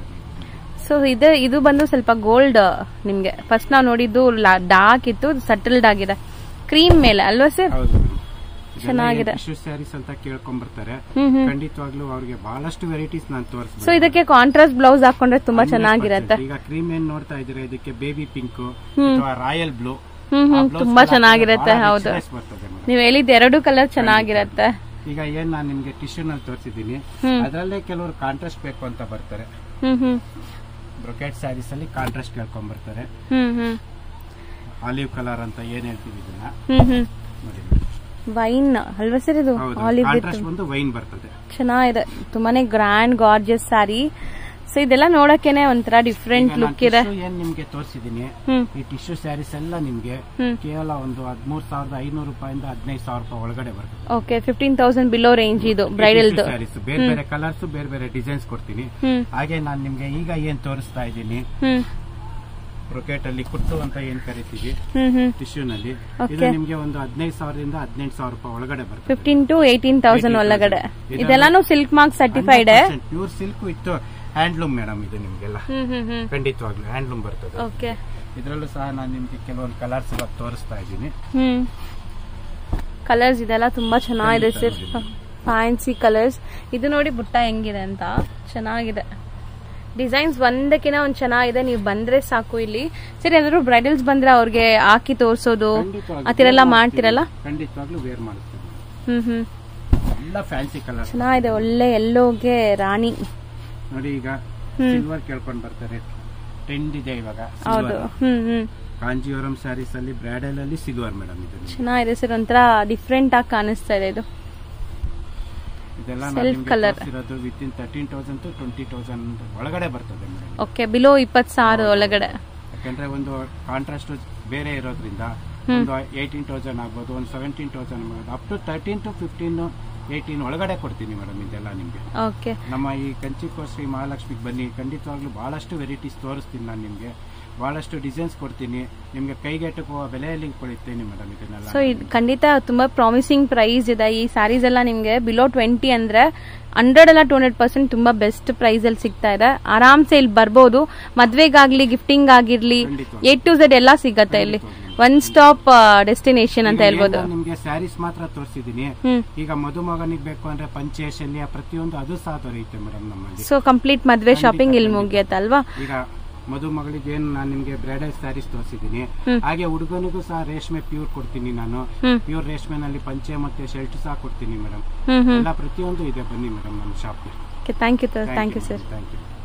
ಸೊ ಇದು ಇದು ಬಂದು ಸ್ವಲ್ಪ ಗೋಲ್ಡ್ ನಿಮ್ಗೆ ಫಸ್ಟ್ ನಾವು ನೋಡಿದ್ದು ಡಾರ್ಕ್ ಇತ್ತು ಸಟಲ್ಡ್ ಆಗಿದೆ ಕ್ರೀಮ್ ಮೇಲೆ ಅಲ್ವಾ ಸರ್ ಹೌದು ಚೆನ್ನಾಗಿದೆ. ಟಿಶ್ಯೂ ಸ್ಯಾರೀಸ್ ಅಂತ ಕೇಳ್ಕೊಂಡ್ ಬರ್ತಾರೆ ಹ್ಮ್ ಹ್ಮ್ ಖಂಡಿತವಾಗ್ಲೂ ಅವ್ರಿಗೆ ಬಹಳಷ್ಟು ವೆರೈಟೀಸ್ ನಾನು ಸೊ ತೋರಿಸ್ಬೋದು ಇದಕ್ಕೆ ಕಾಂಟ್ರಾಸ್ಟ್ ಬ್ಲೌಸ್ ಹಾಕೊಂಡ್ರೆ ತುಂಬಾ ಚೆನ್ನಾಗಿರತ್ತೆ ಈಗ ಕ್ರೀಮ್ ಏನ್ ನೋಡ್ತಾ ಇದ್ದೀರಾ ಇದಕ್ಕೆ ಬೇಬಿ ಪಿಂಕ್ ಅಥವಾ ರಾಯಲ್ ಬ್ಲೂ ಹ್ಮ್ ಹ್ಮ್ ತುಂಬಾ ಚೆನ್ನಾಗಿರತ್ತೆ ಹೌದು ಬರ್ತದೆ madam. ನೀವ್ ಹೇಳಿದ ಎರಡು ಕಲರ್ ಚೆನ್ನಾಗಿರತ್ತೆ ಈಗ ಏನ್ ನಾನು ನಿಮ್ಗೆ ಟಿಶ್ಯೂ ನಲ್ಲಿ ತೋರಿಸಿದ್ದೀನಿ ಹ್ಮ್. ಅದರಲ್ಲೇ ಕೆಲವರು ಕಾಂಟ್ರಾಸ್ಟ್ ಬೇಕು ಅಂತ ಬರ್ತಾರೆ ಹ್ಮ್ ಹ್ಮ್ ಬ್ರೊಕೆಟ್ ಸ್ಯಾರೀಸ್ ಅಲ್ಲಿ ಕಾಂಟ್ರಾಸ್ಟ್ ಕೇಳ್ಕೊಂಡ್ ಬರ್ತಾರೆ ಹ್ಮ್ ಹ್ಮ್ ಆಲಿವ್ ಕಲರ್ ಅಂತ ಏನ್ ಹೇಳ್ತೀವಿ ಇದನ್ನ ಹ್ಮ್ ಹ್ಮ್ ನೋಡಿ ವೈನ್ ಅಲ್ವಾ ಸರ್ ಇದು ಹೌದು ಆಲಿವ್ ವಿತ್ ಕಾಂಟ್ರಾಸ್ಟ್ ಬಂದು ವೈನ್ ಬರ್ತದೆ ಚೆನ್ನಾಗಿದೆ ತುಂಬಾನೇ ಗ್ರ್ಯಾಂಡ್ ಗಾರ್ಜಿಯಸ್ ಸ್ಯಾರಿ ಸೊ ಇದೆಲ್ಲ ನೋಡಕ್ಕೇನೆ ಒಂಥರ ಡಿಫ್ರೆಂಟ್ ಈಗ ನಾನ್ ಲುಕ್ ಇದೆ tissue ಏನ್ ನಿಮ್ಗೆ ತೋರಿಸಿದೀನಿ ಹ್ಮ್ ಈ ಟಿಶ್ಯೂ ಸ್ಯಾರೀಸ್ ಎಲ್ಲ ನಿಮ್ಗೆ ಹ್ಮ್. ಕೇವಲ ಒಂದು ಹದಿಮೂರ್ ಸಾವಿರದ ಐನೂರು ರೂಪಾಯಿಂದ ಹದಿನೈದು ಸಾವಿರ ರೂಪಾಯಿ ಒಳಗಡೆ ಬರ್ತದೆ okay fifteen thousand below range ಇದು ಬ್ರೈಡಲ್ದು ಸ್ಯಾರೀಸ್ ಬೇರೆ ಬೇರೆ ಕಲರ್ಸ್ ಬೇರೆ ಬೇರೆ ಡಿಸೈನ್ಸ್ ಕೊಡ್ತೀನಿ ಹ್ಮ್ ಹಾಗೆ ನಾನು ನಿಮ್ಗೆ ಈಗ ಏನ್ ತೋರಿಸ್ತಾ ಇದ್ದೀನಿ ಹ್ಮ್ ಬ್ರೊಕೆಟ್ ಅಲ್ಲಿ ಕುಟ್ಟು ಅಂತ ಏನ್ ಕರಿತೀವಿ ಹ್ಮ್ ಹ್ಮ್ ಟಿಶ್ಯೂ ನಲ್ಲಿ Okay. ಇದು ನಿಮ್ಗೆ ಒಂದು ಹದಿನೈದು ಸಾವಿರದಿಂದ ಹದಿನೆಂಟು ಸಾವಿರ ರೂಪಾಯಿ ಒಳಗಡೆ ಬರ್ತದೆ ಫಿಫ್ಟೀನ್ ಟು ಏಯ್ಟೀನ್ ತೌಸಂಡ್ 18,000. ಒಳಗಡೆ ಇದೆಲ್ಲ- ಇದೆಲ್ಲಾನು silk mark certified pure silk ಇತ್ತು ಹ್ಯಾಂಡ್ಲೂಮ್ ಮೇಡಮ್ ಇದು ನಿಮ್ಗೆಲ್ಲ ಹ್ಮ್ ಹ್ಮ್ ಹ್ಮ್ ಖಂಡಿತವಾಗ್ಲೂ ಹ್ಯಾಂಡ್ಲೂಮ್ ಬರ್ತದೆ ಓಕೆ ಇದರಲ್ಲೂ ಸಹ ನಾನು ನಿಮ್ಗೆ ಕೆಲವೊಂದು ಕಲರ್ಸ್ ಇವಾಗ ತೋರಿಸ್ತಾ ಇದ್ದೀನಿ ಹ್ಮ್ ಕಲರ್ಸ್ ಇದೆಲ್ಲ ತುಂಬಾ ಚೆನ್ನಾಗಿದೆ ಸರ್ ಫ್ಯಾನ್ಸಿ ಕಲರ್ಸ್ ಇದು ನೋಡಿ ಬುಟ್ಟ ಹೆಂಗಿದೆ ಅಂತ ಚೆನ್ನಾಗಿದೆ ಡಿಸೈನ್ಸ್ ಒಂದಕ್ಕಿಂತ ಒಂದ್ ಚೆನ್ನಾಗಿದೆ ನೀವು ಬಂದ್ರೆ ಸಾಕು ಇಲ್ಲಿ ಸರಿ ಏನಾದ್ರು ಬ್ರೈಡಲ್ಸ್ ಬಂದ್ರೆ ಅವ್ರಿಗೆ ಹಾಕಿ ತೋರ್ಸೋದು ಖಂಡಿತವಾಗ್ಲೂ ಆ ಥರ ಎಲ್ಲ wear ಮಾಡ್ತೀರಲ್ಲ ಮಾಡ್ತೀನಿ. ಖಂಡಿತವಾಗ್ಲೂ ವೇರ್ ಮಾಡ್ತೀನಿ ಹ್ಮ್ ಹ್ಮ್ ಎಲ್ಲ ಫ್ಯಾನ್ಸಿ ಕಲರ್ ಚೆನ್ನಾಗಿದೆ ಒಳ್ಳೆ ಎಲ್ಲೋಗೆ ರಾಣಿ ನೋಡಿ ಈಗ ಹ್ಮ್. ಸಿಲ್ವರ್ ಕೇಳ್ಕೊಂಡ್ ಬರ್ತಾರೆ ಟ್ರೆಂಡ್ ಇದೆ ಇವಾಗ ಹೌದು silver hmm hmm Kanjeevaram sarees ಅಲ್ಲಿ ಬ್ರಾಡಲ್ ಅಲ್ಲಿ ಸಿಲ್ವರ್ ಮೇಡಮ್ ಇದು ಚೆನ್ನಾಗಿದೆ ಸರ್ ಒಂಥರ ಡಿಫ್ರೆಂಟ್ ಆಗಿ ಕಾಣಿಸ್ತಾ ಇದೆ ಇದು ಇದೆಲ್ಲ Self colour. ಇರೋದು within thirteen thousand to twenty thousand ಒಳಗಡೆ ಬರ್ತದೆ ಮೇಡಮ್ ಓಕೆ ಬಿಲೋ ಇಪ್ಪತ್ ಸಾವಿರ ಒಳಗಡೆ ಯಾಕಂದ್ರೆ ಒಂದು ಕಾಂಟ್ರಾಸ್ಟ್ ಬೇರೆ ಇರೋದ್ರಿಂದ ಒಂದು ಏಯ್ಟೀನ್ ತೌಸಂಡ್ ಆಗ್ಬೋದು ಒಂದು ಸೆವೆಂಟೀನ್ ತೌಸಂಡ್ ಆಗ್ಬೋದು up to thirteen to fifteen eighteen ಒಳಗಡೆ ಕೊಡ್ತೀನಿ ಮೇಡಮ್ ಇದೆಲ್ಲ ನಿಮ್ಗೆ ಓಕೆ ನಮ್ಮ ಈ ಕಂಚಿಕೋ ಶ್ರೀ ಮಹಾಲಕ್ಷ್ಮಿಗೆ ಬನ್ನಿ ಖಂಡಿತವಾಗ್ಲೂ ಬಹಳಷ್ಟು ವೆರೈಟೀಸ್ ತೋರಿಸ್ತೀನಿ ನಾನು ನಿಮ್ಗೆ ಬಹಳಷ್ಟು ಡಿಸೈನ್ಸ್ ಕೊಡ್ತೀನಿ ನಿಮ್ಗೆ ಕೈಗೆಟುಕುವ ಬೆಲೆಯಲ್ಲಿ ಕೊಡ್ತೀನಿ ಮೇಡಮ್ ಇದನ್ನೆಲ್ಲ ಸೊ ಇದು ಖಂಡಿತ ತುಂಬಾ ಪ್ರಾಮಿಸಿಂಗ್ ಪ್ರೈಸ್ ಇದೆ ಈ ಸ್ಯಾರೀಸ್ ಎಲ್ಲ ನಿಮ್ಗೆ ಬಿಲೋ ಟ್ವೆಂಟಿ ಅಂದ್ರೆ ಹಂಡ್ರೆಡ್ ಅಲ್ಲ ಟೂ ಹಂಡ್ರೆಡ್ ಪರ್ಸೆಂಟ್ ತುಂಬಾ ಬೆಸ್ಟ್ ಪ್ರೈಸ್ ಅಲ್ಲಿ ಸಿಗ್ತಾ ಇದೆ ಆರಾಮ್ಸೆ ಇಲ್ಲಿ ಬರ್ಬೋದು ಮದ್ವೆಗಾಗ್ಲಿ ಗಿಫ್ಟಿಂಗ್ ಆಗಿರ್ಲಿ ಖಂಡಿತ. ಎ ಟು ಝೆಡ್ ಎಲ್ಲ ಸಿಗತ್ತೆ ಇಲ್ಲಿ ಒನ್ ಸ್ಟಾಪ್ ಡೆಸ್ಟಿನೇಷನ್ ಅಂತ ಈಗ ಹೇಳ್ಬೋದು ಏನ್ ನಾನ್ ನಿಮ್ಗೆ ಸ್ಯಾರೀಸ್ ಮಾತ್ರ ತೋರಿಸಿದೀನಿ ಹ್ಮ್ ಈಗ ಮದುಮಗನಿಗೆ ಬೇಕು ಅಂದ್ರೆ ಪಂಚೆ ಶಲ್ಯ ಪ್ರತಿಯೊಂದು ಅದು ಸಹ ದೊರೆಯುತ್ತೆ ಮೇಡಮ್ ನಮ್ಮಲ್ಲಿ ಸೊ ಕಂಪ್ಲೀಟ್ ಮದ್ವೆ ಶಾಪಿಂಗ್ ಇಲ್ಲಿ ಮುಗಿಯತ್ತಲ್ವಾ ಈಗ ಮದುಮಗಳಿಗೆ ಏನ್ ನಾನು ನಿಮ್ಗೆ ಬ್ರೈಡಲ್ ಸ್ಯಾರೀಸ್ ತೋರಿಸಿದೀನಿ ಹ್ಮ್. ಹಾಗೆ ಹುಡುಗನಿಗೂ ಸಹ ರೇಷ್ಮೆ ಪ್ಯೂರ್ ಕೊಡ್ತೀನಿ ನಾನು ಹ್ಮ್ ಪ್ಯೂರ್ ರೇಷ್ಮೆನಲ್ಲಿ ಪಂಚೆ ಮತ್ತೆ ಶರ್ಟ್ ಸಹ ಕೊಡ್ತೀನಿ ಮೇಡಮ್ ಹ್ಮ್ ಹ್ಮ್ ಎಲ್ಲ ಪ್ರತಿಯೊಂದು ಇದೆ ಬನ್ನಿ ಮೇಡಮ್ ನಮ್ಮ ಶಾಪ್ಗೆ thank you thank you sir thank you